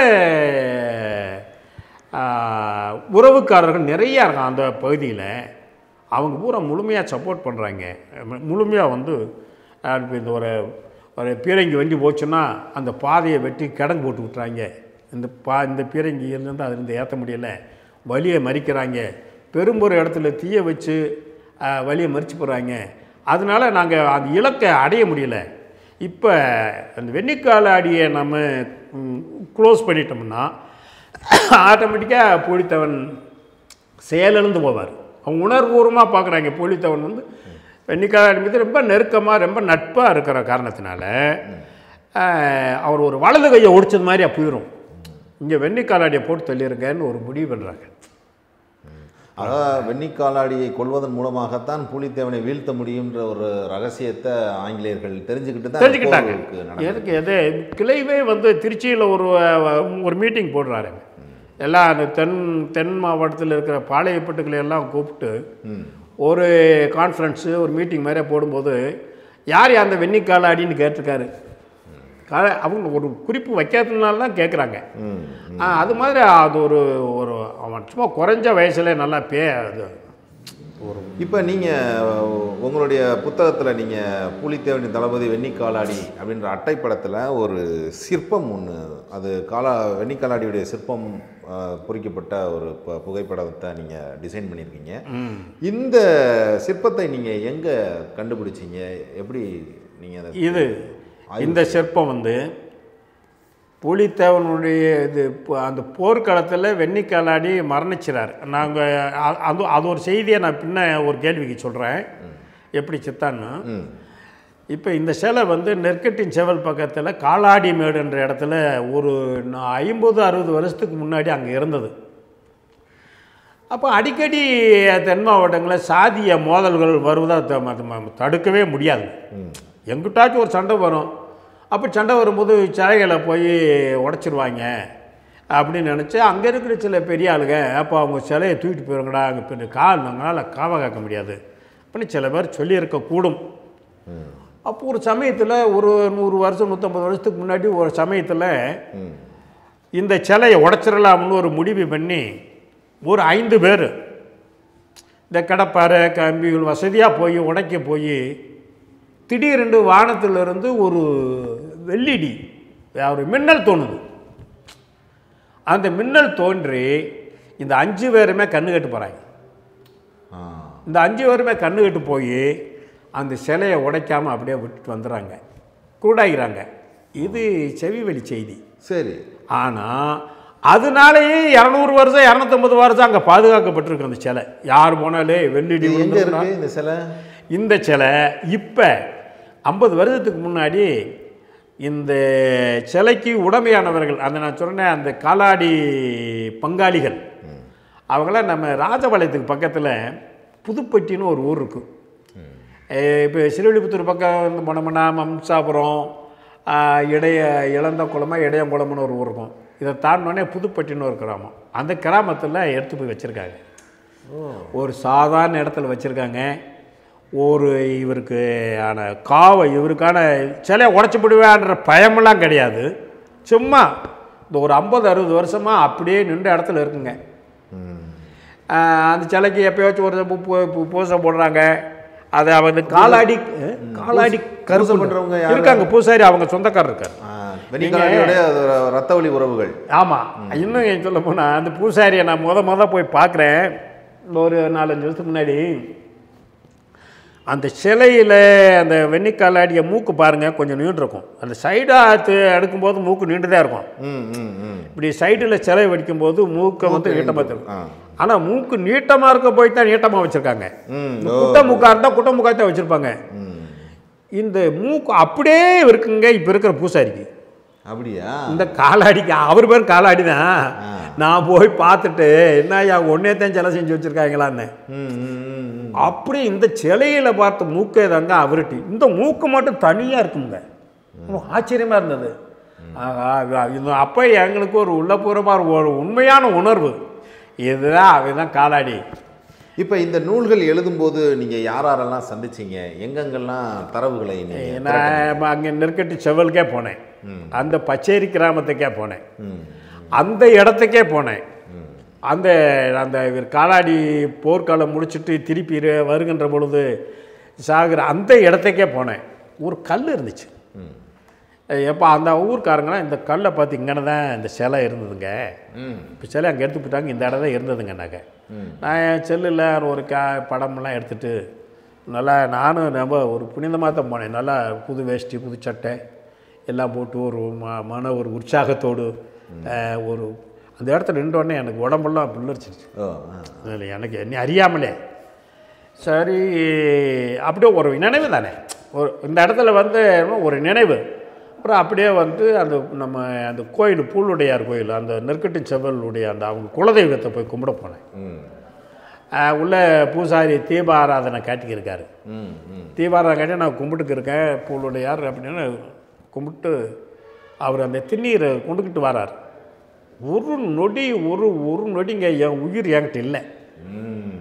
Speaker 2: ஆஹ், உறவுக்காரர்கள் நிறையா இருக்கான் அந்த பகுதியில் அவங்க பூரா முழுமையாக சப்போர்ட் பண்ணுறாங்க முழுமையாக வந்து அஹ், இப்ப இந்த ஒரு ஒரு பீரங்கி வண்டி போச்சுன்னா அந்த பாதையை வெட்டி கிடங்கு போட்டு விட்றாங்க இந்த பா இந்த பீரங்கி இருந்து அதுலேருந்து ஏற்ற முடியல வழியை மறிக்கிறாங்க பெரும்பொரு இடத்துல தீய வச்சு அஹ், வழியை மறிச்சு போடுறாங்க அதனால நாங்கள் அந்த இலக்கை அடைய முடியல இப்போ அந்த வெண்ணிக்கால அடியை நம்ம க்ளோஸ் பண்ணிட்டோம்னா ஆட்டோமேட்டிக்காக பூலித்தவன் செயலிழந்து போவார் அவங்க உணர்வுபூர்வமாக பார்க்குறாங்க பூலித்தவன் வந்து வெண்ணிக்கால மீது ரொம்ப நெருக்கமாக ரொம்ப நட்பாக இருக்கிற காரணத்தினால அஹ், அவர் ஒரு வலது கையை ஒடிச்சது மாதிரி போயிடும் இங்கே வெண்ணிக்காலாடியை போட்டு தள்ளிருங்கன்னு ஒரு முடிவு பண்ணுறாங்க
Speaker 1: அதாவது வெண்ணிக்காலாடியை கொள்வதன் மூலமாகத்தான் பூலித்தேவனை வீழ்த்த முடியுன்ற ஒரு ரகசியத்தை ஆங்கிலேயர்கள் தெரிஞ்சுக்கிட்டு தான் அந்த
Speaker 2: தெரிஞ்சுக்கிட்டாங்க
Speaker 1: போருக்கு நடந்தது.
Speaker 2: எதுக்கு எது கிளைவே வந்து திருச்சியில் ஒரு அஹ், ஒரு மீட்டிங் போடுறாரு எல்லாம் அந்த தென் தென் மாவட்டத்தில் இருக்கிற பாளையப்பட்டுக்களை எல்லாம் கூப்பிட்டு
Speaker 1: ம்
Speaker 2: ஒரு கான்ஃபரன்ஸு ஒரு மீட்டிங் மாதிரியே போடும்போது யார் யார் அந்த வெண்ணிக்காலாடின்னு கேட்டிருக்காரு கா அவங்க ஒரு குறிப்பு வைக்காததுனால தான் கேட்குறாங்க
Speaker 1: ம்
Speaker 2: ஆ, அது மாதிரி அது ஒரு ஒரு அவன் சும்மா குறைஞ்ச வயசுல நல்லா பே அது ஒரு
Speaker 1: இப்போ நீங்கள் உங்களுடைய புத்தகத்தில் நீங்கள் பூலித்தேவனின் தளபதி வெண்ணிக்காலாடி அப்படின்ற அட்டைப்படத்தில் ஒரு சிற்பம் ஒன்று அது காலா வெண்ணிக்காலாடியுடைய சிற்பம் அஹ், பொறிக்கப்பட்ட ஒரு ப புகைப்படத்தை நீங்கள் டிசைன் பண்ணியிருக்கீங்க இந்த சிற்பத்தை நீங்கள் எங்கே கண்டுபிடிச்சீங்க எப்படி நீங்கள் அதை
Speaker 2: இது இந்த சிற்பம் வந்து புலித்தேவனுடைய இது ப- அந்த போர்க்களத்தில் வெண்ணிக்காலாடி மரணிச்சிறார் நாங்கள் அது அது ஒரு செய்தியை நான் பின்ன ஒரு கேள்விக்கு சொல்கிறேன் எப்படி சித்தான்னு
Speaker 1: ம்
Speaker 2: இப்போ இந்த சிலை வந்து நெற்கட்டின் செவல் பக்கத்தில் காலாடி மேடுன்ற இடத்துல ஒரு நா- ஐம்பது அறுபது வருஷத்துக்கு முன்னாடி அங்கே இருந்தது அப்போ அடிக்கடி தென் மாவட்டங்களில் சாதிய மோதல்கள் வருவதை த- ம- ம- தடுக்கவே முடியாது எங்கிட்டாச்சும் ஒரு சண்டை வரும் அப்போ சண்டை வரும்போது சிலைகளை போய் உடச்சிருவாங்க அப்படின்னு நினச்சி அங்கே இருக்கிற சில பெரிய ஆளுங்க அப்போ அவங்க சிலையை தூக்கிட்டு போயிருங்கடா அங்கே பின்ன கால் நாங்களால் காவ காக்க முடியாது அப்படின்னு சில பேர் சொல்லியிருக்கக்கூடும் அப்போ ஒரு சமயத்தில் ஒரு நூறு வருஷம் நூற்றம்பது வருஷத்துக்கு முன்னாடி ஒரு சமயத்தில்
Speaker 1: ம்
Speaker 2: இந்த சிலையை உடச்சிடலாம்னு ஒரு முடிவு பண்ணி ஒரு ஐந்து பேர் இந்த கடப்பாறை கம்பிகள் வசதியாக போய் உடைக்க போய் திடீரென்று வானத்திலிருந்து ஒரு வெள்ளிடி ஒரு மின்னல் தோணுது அந்த மின்னல் தோன்றி இந்த அஞ்சு பேருமே கண்ணு கட்டு போகிறாங்க
Speaker 1: ஆ
Speaker 2: இந்த அஞ்சு பேருமே கண்ணு கட்டு போய் அந்த சிலையை உடைக்காமல் அப்படியே விட்டுட்டு வந்துடுறாங்க கூடாகிறாங்க இது செவிவெளி செய்தி
Speaker 1: சரி
Speaker 2: ஆனால் அதனாலேயே இரநூறு வருஷம் இரநூத்தம்பது வருஷம் அங்கே பாதுகாக்கப்பட்டிருக்கு அந்த சிலை யார் போனாலே வெள்ளிடி
Speaker 1: இது எங்கே
Speaker 2: விழுந்ததுன்னா-
Speaker 1: இருக்கு இந்த சிலை
Speaker 2: இந்த சிலை இப்போ ஐம்பது வருஷத்துக்கு முன்னாடி இந்த சிலைக்கு உடமையானவர்கள் அந்த நான் சொன்னேன் அந்த காலாடி பங்காளிகள் அவங்களாம் நம்ம ராஜபாளையத்துக்கு பக்கத்தில் புதுப்பட்டின்னு ஒரு ஊர் இருக்குது இப்போ சிறுவில்லிபுத்தூர் பக்கம் வந்து போனோம்னா மம்சாபுரம் ஆஹ், இடைய இளந்தக்குளமா இடையங்குளம்னு ஒரு ஊர் இருக்கும் இதை தாண்டினோடனே புதுப்பட்டின்னு ஒரு கிராமம் அந்த கிராமத்தில் எடுத்து போய் வச்சுருக்காங்க ஒரு சாதாரண இடத்துல வச்சுருக்காங்க ஒரு இவருக்கு ஆன காவை இவருக்கான சிலையை உடச்சி விடுவேன்ற பயமெல்லாம் கிடையாது சும்மா இந்த ஒரு ஐம்பது அறுபது வருஷமாக அப்படியே நின்ற இடத்துல இருக்குங்க ஆஹ் அந்த சிலைக்கு எப்பயாச்சும் ஒரு பூ- பூ- பூ- பூசை போடுறாங்க அதை அவங்க காலாடி அஹ், காலாடி
Speaker 1: கருசை பண்றவங்க யாரு?
Speaker 2: இருக்காங்க பூசாரி அவங்க சொந்தக்காரர் இருக்கார்
Speaker 1: ஆ, வெண்ணிக்காலாடியோட அது ஒரு ரத்த வழி உறவுகள்
Speaker 2: ஆமாம் இன்னும் ஏன் சொல்ல போனால் அந்த பூசாரியை நான் முத முத போய் பார்க்குறேன் ஒரு நாலஞ்சு வருஷத்துக்கு முன்னாடி அந்த சிலையில் அந்த வெண்ணிக்காலாடிய மூக்கு பாருங்கள் கொஞ்சம் நீண்டு இருக்கும் அந்த சைடாக அடுக்கும்போது மூக்கு நீண்டு தான் இருக்கும்
Speaker 1: ம் ம் ம்
Speaker 2: இப்படி சைடில் சிலை வடிக்கும்போது மூக்கை வந்து நீட்ட பார்த்துருக்கும்
Speaker 1: ஆ
Speaker 2: ஆனால் மூக்கு நீட்டமாக இருக்க போய் தான் நீட்டமாக வச்சுருக்காங்க
Speaker 1: ம்
Speaker 2: இந்த
Speaker 1: ஓ
Speaker 2: குட்டை மூக்காக இருந்தால் குட்டை மூக்காக தான் வச்சுருப்பாங்க
Speaker 1: ம்
Speaker 2: இந்த மூக்கு அப்படியே இருக்குங்க இப்போ இருக்கிற பூசாரிக்கு
Speaker 1: அப்படியா
Speaker 2: இந்த காலாடிக்கு அவர் பேர் காலாடி தான்
Speaker 1: ஆ.
Speaker 2: நான் போய் பார்த்துட்டு என்ன ஐயா ஒன்னே தான் சிலை செஞ்சு வச்சுருக்காங்களான்னு
Speaker 1: ம் ம், ம் ம்.
Speaker 2: அப்படி இந்த சிலையில் பார்த்த மூக்கே தாங்க அவருட்டி இந்த மூக்கு மட்டும் தனியாக இருக்குங்க ரொம்ப ஆச்சரியமாக இருந்தது ஆகா, இது அப்போ எங்களுக்கு ஒரு உள்ளபூர்வமாக ஒரு உண்மையான உணர்வு இதுதான் அவன் காலாடி
Speaker 1: இப்போ இந்த நூல்கள் எழுதும்போது நீங்கள் யார் யாரெல்லாம் சந்திச்சீங்க எங்கெங்கெல்லாம் தரவுகளை நீங்கள்
Speaker 2: நான் அங்கே நெருக்கட்டி செவலுக்கே போனேன்
Speaker 1: ம்.
Speaker 2: அந்த பச்சேரி கிராமத்துக்கே போனேன்
Speaker 1: ம்
Speaker 2: அந்த இடத்துக்கே போனேன்
Speaker 1: ம்
Speaker 2: அந்த அந்த இவர் காலாடி போர்க்காலம் முடிச்சுட்டு திருப்பி இரு- வருகின்ற பொழுது சாகிற அந்த இடத்துக்கே போனேன் ஒரு கல் இருந்துச்சு
Speaker 1: ம்
Speaker 2: எப்போ அந்த ஊர்க்காரங்களாம் இந்த கல்லை பார்த்து இங்கே தான் இந்த சிலை இருந்ததுங்க
Speaker 1: ம்
Speaker 2: இப்போ சிலை அங்கே எடுத்து போட்டாங்க இந்த இடம் தான் இருந்ததுங்கன்னாக்க
Speaker 1: ம்
Speaker 2: நான் என் செல்லில் ஒரு கா படமெல்லாம் எடுத்துட்டு நல்லா நானும் ரொம்ப ஒரு புனிதமாக தான் போனேன் நல்லா புது வேஷ்டி புது சட்டை எல்லாம் போட்டு ஒரு ம மன ஒரு உற்சாகத்தோடு அஹ், ஒரு அந்த இடத்துல நின்றோடனே எனக்கு உடம்பெல்லாம் புல்லரிச்சிருச்சு
Speaker 1: ஓ ஆ
Speaker 2: இல்லை எனக்கு என்னை அறியாமலே சரி அப்படியே ஒரு நினைவு தானே ஒரு இந்த இடத்துல வந்து ஒரு நினைவு அப்புறம் அப்படியே வந்து அந்த நம்ம அந்த கோயில் பூலுடையார் கோயில் அந்த நெற்கட்டு செவலுடைய அந்த அவங்க குலதெய்வத்தை போய் கும்பிட போனேன்
Speaker 1: ம்
Speaker 2: ஆஹ் உள்ள பூசாரி தீப ஆராதனை காட்டிக்கிருக்காரு
Speaker 1: ம் ம்
Speaker 2: தீபாராதனை காட்டி நான் கும்பிட்டுக்கு இருக்கேன் பூலுடையார் அப்படின்னு கும்பிட்டு அவர் அந்த திருநீரை கொண்டுக்கிட்டு வரார் ஒரு நொடி ஒரு ஒரு நொடிங்க என் உயிர் என்கிட்ட இல்லை
Speaker 1: ம்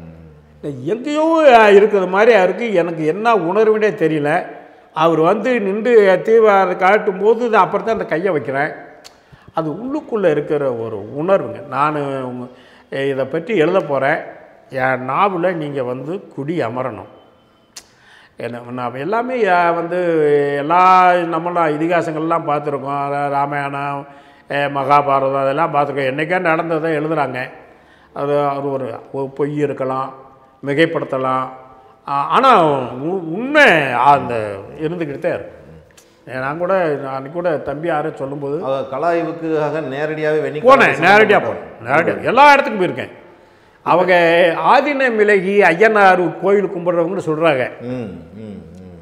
Speaker 1: ம்
Speaker 2: எங்கேயோ இருக்கிற மாதிரி இருக்குது எனக்கு என்ன உணர்வுனே தெரியல அவர் வந்து நின்று தீவ காட்டும் போது இது அப்புறம் தான் அந்த கையை வைக்கிறேன் அது உள்ளுக்குள்ளே இருக்கிற ஒரு உணர்வுங்க நான் இதை பற்றி எழுத போகிறேன் என் நாவில் நீங்கள் வந்து குடி அமரணும் என்ன நான் எல்லாமே அஹ், வந்து எல்லா நம்மளாம் இதிகாசங்கள்லாம் பார்த்துருக்கோம் ரா- ராமாயணம் அஹ், மகாபாரதம் அதெல்லாம் பார்த்துருக்கோம் என்றைக்கே நடந்ததை எழுதுகிறாங்க அது அது ஒரு ஒரு பொய் இருக்கலாம் மிகைப்படுத்தலாம் ஆனால் உண்மை அந்த இருந்துக்கிட்டு தான் இருக்கும் நான் கூட அன்னைக்கு கூட தம்பி யாரும் சொல்லும்போது
Speaker 1: அவ கலாய்வுக்காக நேரடியாகவே வெண்ணி
Speaker 2: போனேன் நேரடியாக போனேன் நேரடியாக எல்லா இடத்துக்கும் போயிருக்கேன் அவங்க ஆதின மிளகி ஐயனார் கோயில் கும்பிட்றவங்கன்னு சொல்கிறாங்க
Speaker 1: ம் ம் ம்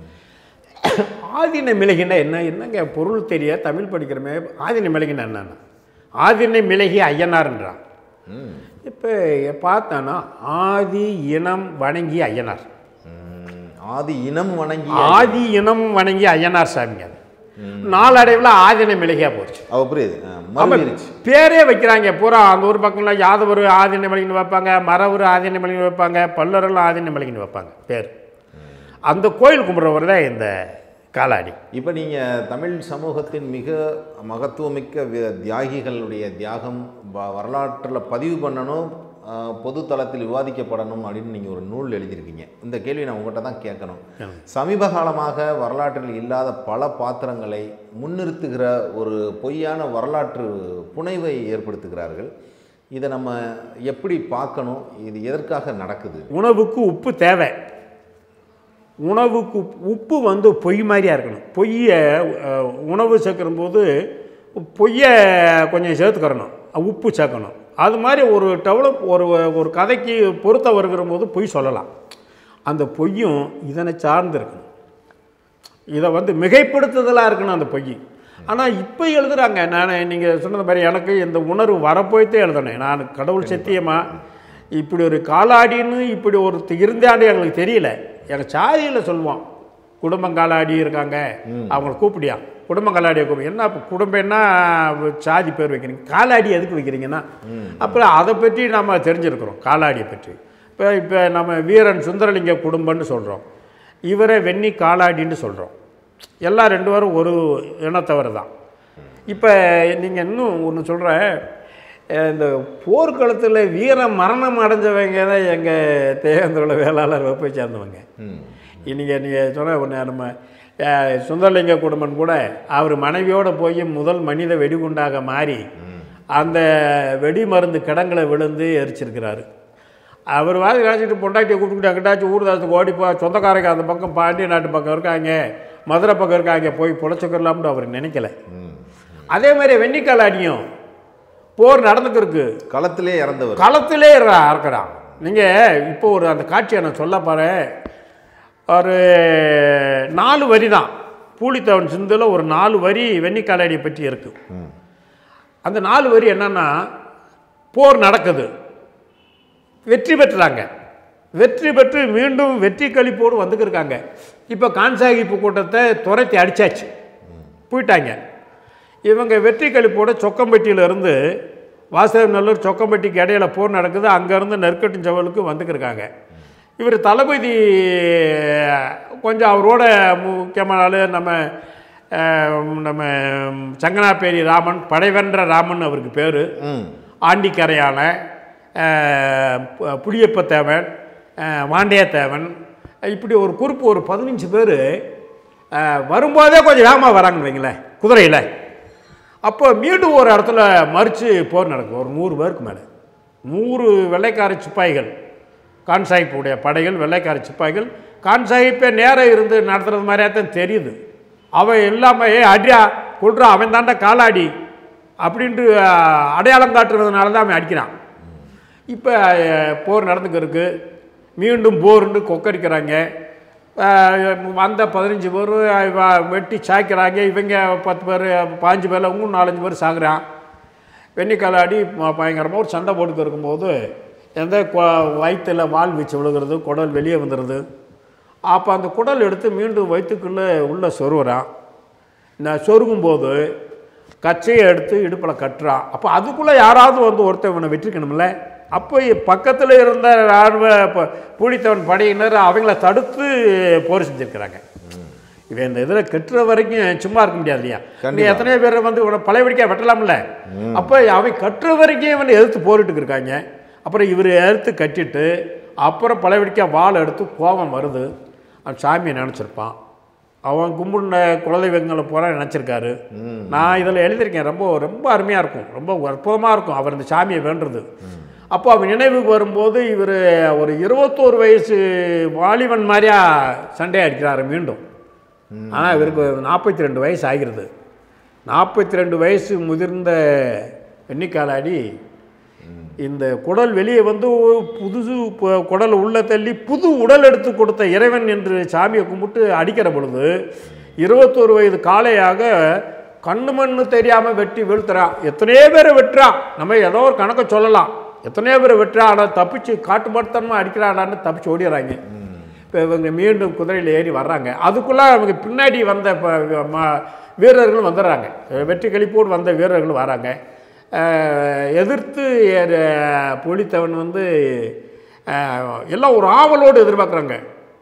Speaker 2: ஆதின மிளகினா என்ன என்னங்க பொருள் தெரிய தமிழ் படிக்கிறமே ஆதின மிளகினா என்னன்னா ஆதின மிளகி ஐயனார்ன்றான்
Speaker 1: ம்
Speaker 2: இப்போ பார்த்தோன்னா ஆதி இனம் வணங்கி ஐயனார்
Speaker 1: ம். ஆதி இனம் வணங்கி
Speaker 2: ஆதி இனம் வணங்கி ஐயனார் சாமிங்க அது நாளடைவில் ஆதின மிளகியா போச்சு
Speaker 1: அவ புரியுது ஆ,
Speaker 2: ஆமா,
Speaker 1: மறுவிருச்சு
Speaker 2: பேரே வைக்கிறாங்க பூரா அந்த ஊர் பக்கம்லாம் யாதவர் ஆதின மலைன்னு வைப்பாங்க மரவர் ஆதின மலைன்னு வைப்பாங்க பல்லரெல்லாம் ஆதின மலைன்னு வைப்பாங்க பேர் அந்த கோயில் கும்பிட்றவர் தான் இந்த காலாடி
Speaker 1: இப்போ நீங்கள் தமிழ் சமூகத்தின் மிக மகத்துவமிக்க வி- தியாகிகளுடைய தியாகம் வரலாற்றில் பதிவு பண்ணணும் ஆ, பொது தளத்தில் விவாதிக்கப்படணும் அப்படின்னு நீங்கள் ஒரு நூல் எழுதியிருக்கீங்க இந்த கேள்வி நான் உங்கள்கிட்ட தான் கேட்கணும் சமீப காலமாக வரலாற்றில் இல்லாத பல பாத்திரங்களை முன்னிறுத்துகிற ஒரு பொய்யான வரலாற்று புனைவை ஏற்படுத்துகிறார்கள் இதை நம்ம எப்படி பார்க்கணும் இது எதற்காக நடக்குது
Speaker 2: உணவுக்கு உப்பு தேவை உணவுக்கு உப்- உப்பு வந்து பொய் மாதிரியா இருக்கணும் பொய்யை அஹ், உணவு சேர்க்கும்போது பொய்யை கொஞ்சம் சேர்த்துக்கிறணும் உப்பு சேர்க்கணும் அது மாதிரி ஒரு டெவலப் ஒரு ஒரு கதைக்கு பொருத்த வருகிற போது பொய் சொல்லலாம் அந்த பொய்யும் இதனை சார்ந்து இருக்கணும் இதை வந்து மிகைப்படுத்துதலாக இருக்கணும் அந்த பொய் ஆனால் இப்போ எழுதுகிறாங்க நான் நீங்கள் சொன்னது மாதிரி எனக்கு இந்த உணர்வு வரப்போய்த்தே எழுதுனேன் நான் கடவுள் சத்தியமாக இப்படி ஒரு காலாடின்னு இப்படி ஒரு இருந்தாண்டு எங்களுக்கு தெரியல எங்கள் சாதியில் சொல்லுவோம் குடும்பம் காலாடி இருக்காங்க அவங்கள கூப்பிடியா குடும்பம் காலாடியை கூப்பிடு என்ன இப்போ குடும்பம்னா சாதி பேர் வைக்கிறீங்க காலாடி எதுக்கு வைக்கிறீங்கன்னா அப்புறம் அதை பற்றி நம்ம தெரிஞ்சிருக்கிறோம் காலாடியை பற்றி இப்போ இப்போ நம்ம வீரன் சுந்தரலிங்க குடும்பம்னு சொல்கிறோம் இவரை வெண்ணி காலாடின்னு சொல்கிறோம் எல்லாம் ரெண்டு பேரும் ஒரு இனத்தவர் தான் இப்போ நீங்கள் இன்னும் ஒன்று சொல்கிறேன் இந்த போர்க்களத்தில் வீரம் மரணம் அடைஞ்சவங்க தான் எங்கள் தேவேந்திரோட வேளாளர் வகுப்பை சேர்ந்தவங்க
Speaker 1: ம்
Speaker 2: இன்னைக்கு நீங்கள் சொன்ன ஒன்று நம்ம அஹ், சுந்தரலிங்க குடும்பம் கூட அவர் மனைவியோடு போய் முதல் மனித வெடிகுண்டாக மாறி அந்த வெடி மருந்து கிடங்களை விழுந்து எரிச்சிருக்கிறாரு அவர் வாதி நினச்சிட்டு பொண்டாட்டியை கூப்பிட்டுக்கிட்டு அங்கிட்டாச்சும் ஊர்தாசத்துக்கு ஓடிப்போ சொந்தக்காரங்க அந்த பக்கம் பாண்டிய நாட்டு பக்கம் இருக்காங்க மதுரை பக்கம் இருக்காங்க போய் பொழைச்சிக்கிறலாம்னு அவர் நினைக்கல
Speaker 1: ம்
Speaker 2: அதே மாதிரி வெண்ணிக்கால் அடியும் போர் நடந்துக்கிருக்கு
Speaker 1: களத்திலே இறந்தவர்
Speaker 2: களத்திலே இற- இருக்கிறான் நீங்கள் இப்போ ஒரு அந்த காட்சியை நான் சொல்ல பாரு ஒரு நாலு வரி தான் பூலித்தவன் சிந்துல ஒரு நாலு வரி வெண்ணிக்காலடியை பற்றி இருக்குது
Speaker 1: ம்.
Speaker 2: அந்த நாலு வரி என்னன்னா போர் நடக்குது வெற்றி பெற்றுறாங்க வெற்றி பெற்று மீண்டும் வெற்றி கழிப்போடு வந்துக்கிருக்காங்க இப்போ கான்சாகிப்பு கூட்டத்தை துரத்தி அடிச்சாச்சு போயிட்டாங்க இவங்க வெற்றி கழிப்போட சொக்கம்பட்டியில இருந்து வாசகநல்லூர் சொக்கம்பட்டிக்கு இடையில போர் நடக்குது அங்கேருந்து நெற்கட்டும் செவலுக்கு வந்துக்கிருக்காங்க இவர் தளபதி கொஞ்சம் அவரோட முக்கியமான ஆளு நம்ம அஹ், நம்ம சங்கனாப்பேரி ராமன் படைவென்ற ராமன் அவருக்கு பேர்
Speaker 1: ம்
Speaker 2: ஆண்டிக்கரையான அஹ், பு- புளியப்பத்தேவன் அஹ், வாண்டியத்தேவன் இப்படி ஒரு குறிப்பு ஒரு பதினஞ்சு பேர் வரும்போதே கொஞ்சம் வேகமாக வராங்கன்னு வைங்களேன் குதிரையில் அப்போ மீண்டும் ஒரு இடத்துல மறித்து போர் நடக்கும் ஒரு நூறு பேருக்கு மேலே நூறு வெள்ளைக்கார சிப்பாய்கள் கான்சாகிப்புடைய படைகள் வெள்ளைக்கார சிப்பாய்கள் கான்சாகிப்பே நேரம் இருந்து நடத்துறது மாதிரியா தான் தெரியுது அவன் எல்லாமே "ஏய், அடியா கொள்றா அவன் தாண்டா காலாடி அப்படின்ட்டு அஹ், அடையாளம் காட்டுறதுனால தான் அவன் அடிக்கிறான் இப்போ போர் நடந்துக்கிருக்கு மீண்டும் போர்னு கொக்கரிக்கிறாங்க அஹ், வந்த பதினஞ்சு பேர் வெட்டி சாய்க்கிறாங்க இவங்க பத்து பேர் பாஞ்சு பேரில் இன்னும் நாலஞ்சு பேர் சாகுறான் வெண்ணிக்காலாடி பயங்கரமாக ஒரு சண்டை போட்டுக்கு இருக்கும்போது எந்த வயிற்றில் வால் வீச்சு விழுகிறது குடல் வெளியே வந்துடுது அப்போ அந்த குடல் எடுத்து மீண்டும் வயிற்றுக்குள்ளே உள்ளே சொருகிறான் நான் சொருகும்போது கச்சையை எடுத்து இடுப்பில் கட்டுறான் அப்போ அதுக்குள்ளே யாராவது வந்து ஒருத்தன் இவனை வெற்றிக்கணும்ல அப்போ பக்கத்தில் இருந்த இராணுவ ப- பூலித்தவன் படையினர் அவங்கள தடுத்து போர் செஞ்சுருக்கிறாங்க இவன் இந்த இதில் கட்டுற வரைக்கும் சும்மா இருக்க முடியாது இல்லையா நீ
Speaker 1: கண்டிப்பா.
Speaker 2: எத்தனையோ பேர் வந்து இவனை பழையபடிக்கா வெட்டலாம்ல அப்போ அவன் கட்டுற வரைக்கும் இவனை எதிர்த்து போரிட்டு இருக்காங்க அப்புறம் இவர் எதிர்த்து கட்டிட்டு அப்புறம் பழையபடிக்கா வாள் எடுத்து கோபம் வருது அவன் சாமியை நினச்சிருப்பான் அவன் கும்பிடுன குலதெய்வங்களை பூரா நினச்சிருக்காரு நான் இதில் எழுதியிருக்கேன் ரொம்ப ரொம்ப அருமையாக இருக்கும் ரொம்ப அற்புதமாக இருக்கும் அவர் இந்த சாமியை வேண்டுறது அப்போ அவன் நினைவுக்கு வரும்போது இவர் ஒரு இருபத்தோரு வயசு வாலிபன் மாதிரியா சண்டை அடிக்கிறாரு மீண்டும் ஆனால் இவருக்கு நாற்பத்தி ரெண்டு வயசு ஆகிறது நாற்பத்தி ரெண்டு வயசு முதிர்ந்த வெண்ணிக்காலாடி இந்த குடல் வெளியே வந்து புதுசு பு- குடல் உள்ள தள்ளி புது உடல் எடுத்து கொடுத்த இறைவன் என்று சாமியை கும்பிட்டு அடிக்கிற பொழுது இருபத்தோரு வயது காளையாக கண்ணு மண்ணு தெரியாமல் வெட்டி வீழ்த்துறான் எத்தனையோ பேரை வெட்டுறான் நம்ம ஏதோ ஒரு கணக்கை சொல்லலாம் எத்தனையோ பேரை வெட்டுறான் ஆனால் தப்பிச்சு காட்டு மட்டத்தனமாக அடிக்கிறாடான்னு தப்பிச்சு ஓடிடுறாங்க இப்போ இவங்க மீண்டும் குதிரையில் ஏறி வர்றாங்க அதுக்குள்ளே அவங்க பின்னாடி வந்த ப- ம- வீரர்களும் வந்துடுறாங்க வெற்றி கழிப்போடு வந்த வீரர்களும் வராங்க அஹ், எதிர்த்து ஏற- புலித்தவன் வந்து அஹ், எல்லாம் ஒரு ஆவலோடு எதிர்பார்க்குறாங்க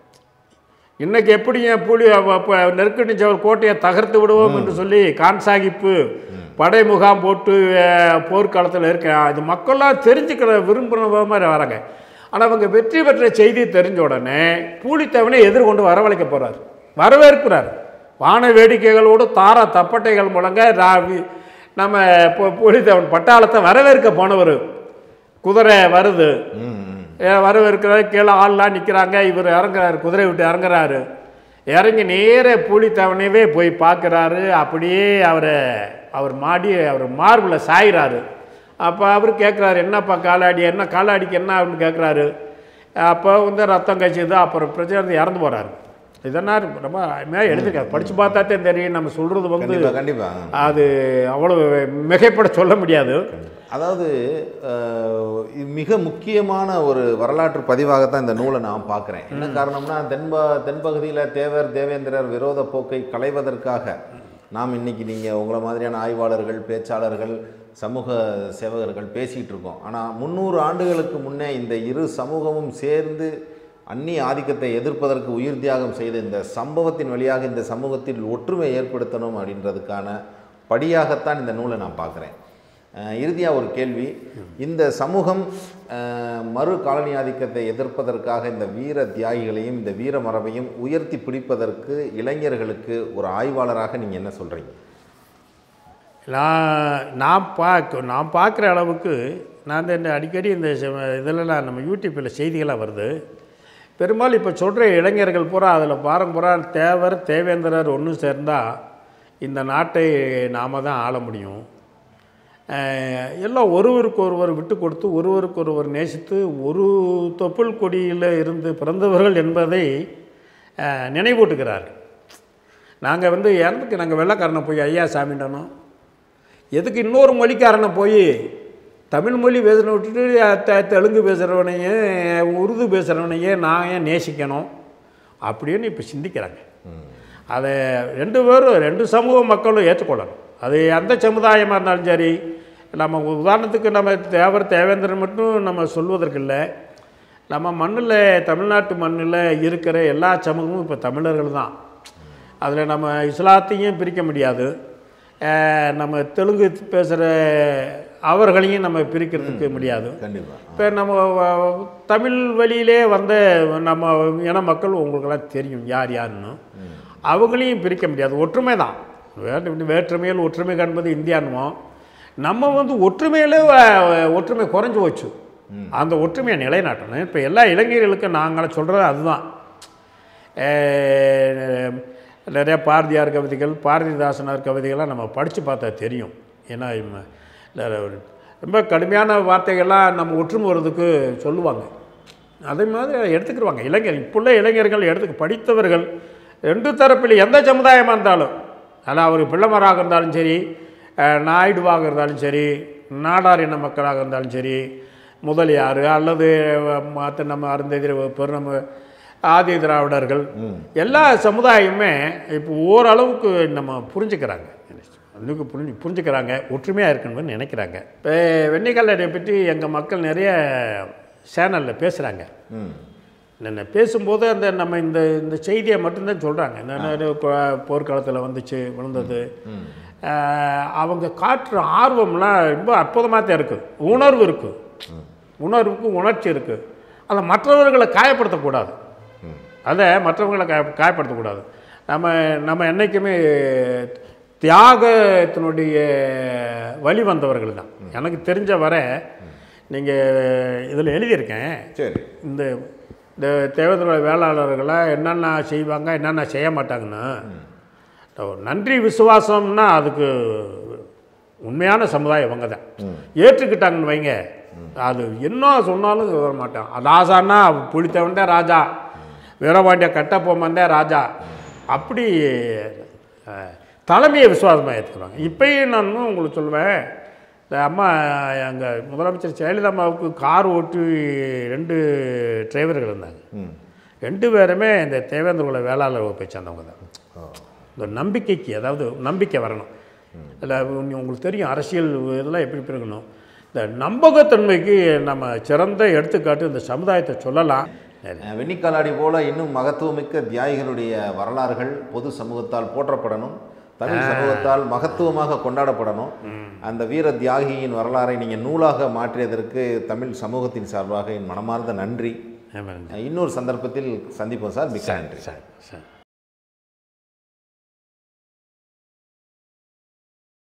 Speaker 2: இன்னைக்கு எப்படி என் புலி நெருக்கடி சவர் கோட்டையை தகர்த்து விடுவோம் என்று சொல்லி கான்சாகிப்பு படை முகாம் போட்டு அஹ், போர்க்காலத்தில் இருக்கேன் இது மக்கள்லாம் தெரிஞ்சுக்கிற விரும்புகிற மாதிரி வராங்க ஆனால் அவங்க வெற்றி பெற்ற செய்தி தெரிஞ்ச உடனே பூலித்தேவனை எதிர்கொண்டு வரவழைக்க போகிறார் வரவேற்கிறார் வான வேடிக்கைகளோடு தார தப்பட்டைகள் முழங்க ரா- நம்ம பூ- பூலித்தேவன் பட்டாளத்தை வரவேற்க போனவர் குதிரை வருது
Speaker 1: ம் ம்
Speaker 2: ஏ, வரவேற்கிறாரு கீழே ஆள்லாம் நிற்கிறாங்க இவர் இறங்குறாரு குதிரை விட்டு இறங்குறாரு இறங்கி நேர பூலித்தவனையவே போய் பார்க்குறாரு அப்படியே அவரை அவர் மாடி அவர் மார்பில் சாயிறாரு அப்போ அவர் கேட்குறாரு என்னப்பா காலாடி என்ன காலாடிக்கு என்ன அப்படின்னு கேட்குறாரு அப்போ வந்து ரத்தம் கட்சிது அப்புறம் பிரச்சனை வந்து இறந்து போகிறாரு இதெல்லாம் ரொம்ப அருமையாக எழுதிருக்காரு படித்து பார்த்தாத்தே தெரியும் நம்ம சொல்கிறது வந்து
Speaker 1: கண்டிப்பா கண்டிப்பா
Speaker 2: அது அவ்வளோ மிகைப்பட சொல்ல முடியாது
Speaker 1: அதாவது அஹ், இது மிக முக்கியமான ஒரு வரலாற்று பதிவாகத்தான் இந்த நூலை நான் பார்க்குறேன் என்ன காரணம்னா தென்ப தென்பகுதியில் தேவர் தேவேந்திரர் விரோத போக்கை களைவதற்காக நாம் இன்னைக்கு நீங்கள் உங்களை மாதிரியான ஆய்வாளர்கள் பேச்சாளர்கள் சமூக சேவகர்கள் பேசிகிட்டு இருக்கோம் ஆனால் முந்நூறு ஆண்டுகளுக்கு முன்னே இந்த இரு சமூகமும் சேர்ந்து அந்நிய ஆதிக்கத்தை எதிர்ப்பதற்கு உயிர் தியாகம் செய்த இந்த சம்பவத்தின் வழியாக இந்த சமூகத்தில் ஒற்றுமை ஏற்படுத்தணும் அப்படின்றதுக்கான படியாகத்தான் இந்த நூலை நான் பார்க்குறேன் இறுதியாக ஒரு கேள்வி இந்த சமூகம் அஹ், மறு காலனி ஆதிக்கத்தை எதிர்ப்பதற்காக இந்த வீர தியாகிகளையும் இந்த வீர மரபையும் உயர்த்தி பிடிப்பதற்கு இளைஞர்களுக்கு ஒரு ஆய்வாளராக நீங்கள் என்ன சொல்கிறீங்க
Speaker 2: நான் நான் பார்க்க நான் பார்க்குற அளவுக்கு நான் இந்த- இந்த அடிக்கடி இந்த செ- இதெல்லாம் நம்ம யூடியூப்பில் செய்திகளாக வருது பெரும்பாலும் இப்போ சொல்கிற இளைஞர்கள் பூரா அதில் பாரம் பூரா தேவர் தேவேந்திரர் ஒன்று சேர்ந்தால் இந்த நாட்டை நாம தான் ஆள முடியும் அஹ், எல்லாம் ஒருவருக்கு ஒருவர் விட்டு கொடுத்து ஒருவருக்கு ஒருவர் நேசித்து ஒரு தொப்புள் கொடியில் இருந்து பிறந்தவர்கள் என்பதை அஹ், நினைவூட்டுகிறார்கள் நாங்கள் வந்து இறந்துக்கு நாங்கள் வெள்ளைக்காரனை போய் ஐயா சாமிண்டனோம் எதுக்கு இன்னொரு மொழிக்காரனை போய் தமிழ் மொழி பேசுகிறத விட்டுட்டு த- தெலுங்கு பேசுகிறவனையே உருது பேசுகிறவனையே நான் ஏன் நேசிக்கணும் அப்படின்னு இப்போ சிந்திக்கிறாங்க அதை ரெண்டு பேரும் ரெண்டு சமூக மக்களும் ஏற்றுக்கொள்ளணும் அது எந்த சமுதாயமாக இருந்தாலும் சரி நம்ம உதாரணத்துக்கு நம்ம தேவர் தேவேந்திரன் மட்டும் நம்ம சொல்வதற்கு இல்லை நம்ம மண்ணில் தமிழ்நாட்டு மண்ணில் இருக்கிற எல்லா சமூகமும் இப்போ தமிழர்கள் தான் அதில் நம்ம இஸ்லாத்தையும் பிரிக்க முடியாது அஹ் நம்ம தெலுங்கு பேசுகிற அவர்களையும் நம்ம பிரிக்கிறதுக்கு முடியாது
Speaker 1: கண்டிப்பாக
Speaker 2: இப்போ நம்ம வ- தமிழ் வழியிலே வந்த நம்ம இன மக்கள் உங்களுக்கெல்லாம் தெரியும் யார் யாருன்னு அவங்களையும் பிரிக்க முடியாது ஒற்றுமை தான் வேற்று வேற்றுமையில் ஒற்றுமை காண்பது இந்தியானுவோம் நம்ம வந்து ஒற்றுமையிலே வ- ஒற்றுமை குறைஞ்சு போச்சு அந்த ஒற்றுமையை நிலைநாட்டணும் இப்போ எல்லா இளைஞர்களுக்கும் நாங்கள் சொல்கிறது அதுதான் அஹ் நிறைய பாரதியார் கவிதைகள் பாரதிதாசனார் கவிதைகள்லாம் நம்ம படித்து பார்த்தா தெரியும் ஏன்னா இம்ம- இல்ல, ரொம்ப கடுமையான வார்த்தைகள்லாம் நம்ம ஒற்றுமை வர்றதுக்கு சொல்லுவாங்க அதே மாதிரி எடுத்துக்கிடுவாங்க இளைஞர் இப்புள்ள இளைஞர்கள் எடுத்துக்க படித்தவர்கள் ரெண்டு தரப்பில் எந்த சமுதாயமாக இருந்தாலும் ஆனால் அவர் பிள்ளைமராக இருந்தாலும் சரி அஹ், நாயுடுவாக இருந்தாலும் சரி நாடார் இன மக்களாக இருந்தாலும் சரி முதலியார் அல்லது மற்ற நம்ம அருந்ததிர பெரு நம்ம ஆதி திராவிடர்கள் எல்லா சமுதாயமுமே இப்போ ஓரளவுக்கு நம்ம புரிஞ்சுக்கிறாங்க அதுக்கு புரிஞ்சு புரிஞ்சுக்கிறாங்க ஒற்றுமையாக இருக்கணும்னு நினைக்கிறாங்க இப்போ வெண்ணிக்கல்லடை பற்றி எங்கள் மக்கள் நிறைய சேனலில் பேசுகிறாங்க
Speaker 1: ம்
Speaker 2: என்ன பேசும்போது அந்த நம்ம இந்த இந்த செய்தியை மட்டும்தான் சொல்கிறாங்க இந்த போர்க்காலத்தில் வந்துச்சு விழுந்தது ஆஹ் அவங்க காட்டுற ஆர்வம்லாம் ரொம்ப அற்புதமாக தான் இருக்குது உணர்வு இருக்குது உணர்வுக்கு உணர்ச்சி இருக்குது அதை மற்றவர்களை காயப்படுத்தக்கூடாது அதை மற்றவங்களை காய காயப்படுத்தக்கூடாது நம்ம நம்ம என்றைக்குமே தியாகத்தினுடைய வழி வந்தவர்கள் தான் எனக்கு தெரிஞ்ச வரை நீங்கள் இதில் எழுதியிருக்கேன்
Speaker 1: சரி
Speaker 2: இந்த இந்த தேவேந்திர வேளாளர்களை என்னென்ன செய்வாங்க என்னென்ன செய்ய மாட்டாங்கன்னு ஒரு நன்றி விசுவாசம்னா அதுக்கு உண்மையான சமுதாயம் இவங்க தான் ஏற்றுக்கிட்டாங்கன்னு வைங்க அது என்ன சொன்னாலும் வர மாட்டான் ராஜான்னா புளித்தவன் தான் ராஜா வீரபாண்டிய கட்டப்பொம்மன் தான் ராஜா அப்படி அஹ், தலைமையை விசுவாசமாக ஏற்றுக்குறாங்க இப்பயும் நான் இன்னும் உங்களுக்கு சொல்லுவேன் இந்த அம்மா எங்கள் முதலமைச்சர் ஜெயலலிதா அம்மாவுக்கு கார் ஓட்டி ரெண்டு டிரைவர்கள் இருந்தாங்க
Speaker 1: ம்
Speaker 2: ரெண்டு பேருமே இந்த தேவேந்திர குல வேளாளர் வகுப்பை சேர்ந்தவங்க தான் இந்த நம்பிக்கைக்கு அதாவது நம்பிக்கை வரணும் இல்லை உங்களுக்கு தெரியும் அரசியல் இதெல்லாம் எப்படி எப்படி இருக்கணும் இந்த நம்பகத்தன்மைக்கு நம்ம சிறந்த எடுத்துக்காட்டு இந்த சமுதாயத்தை சொல்லலாம்
Speaker 1: அஹ் வெண்ணிக்காலாடி போல இன்னும் மகத்துவமிக்க தியாகிகளுடைய வரலாறுகள் பொது சமூகத்தால் போற்றப்படணும் தமிழ் சமூகத்தால் மகத்துவமாக கொண்டாடப்படணும் அந்த வீர தியாகியின் வரலாறை நீங்கள் நூலாக மாற்றியதற்கு தமிழ் சமூகத்தின் சார்பாக என் மனமார்ந்த நன்றி
Speaker 2: ஆமாம்
Speaker 1: இன்னொரு சந்தர்ப்பத்தில் சந்திப்போம் சார் மிக்க நன்றி
Speaker 2: சார் சார்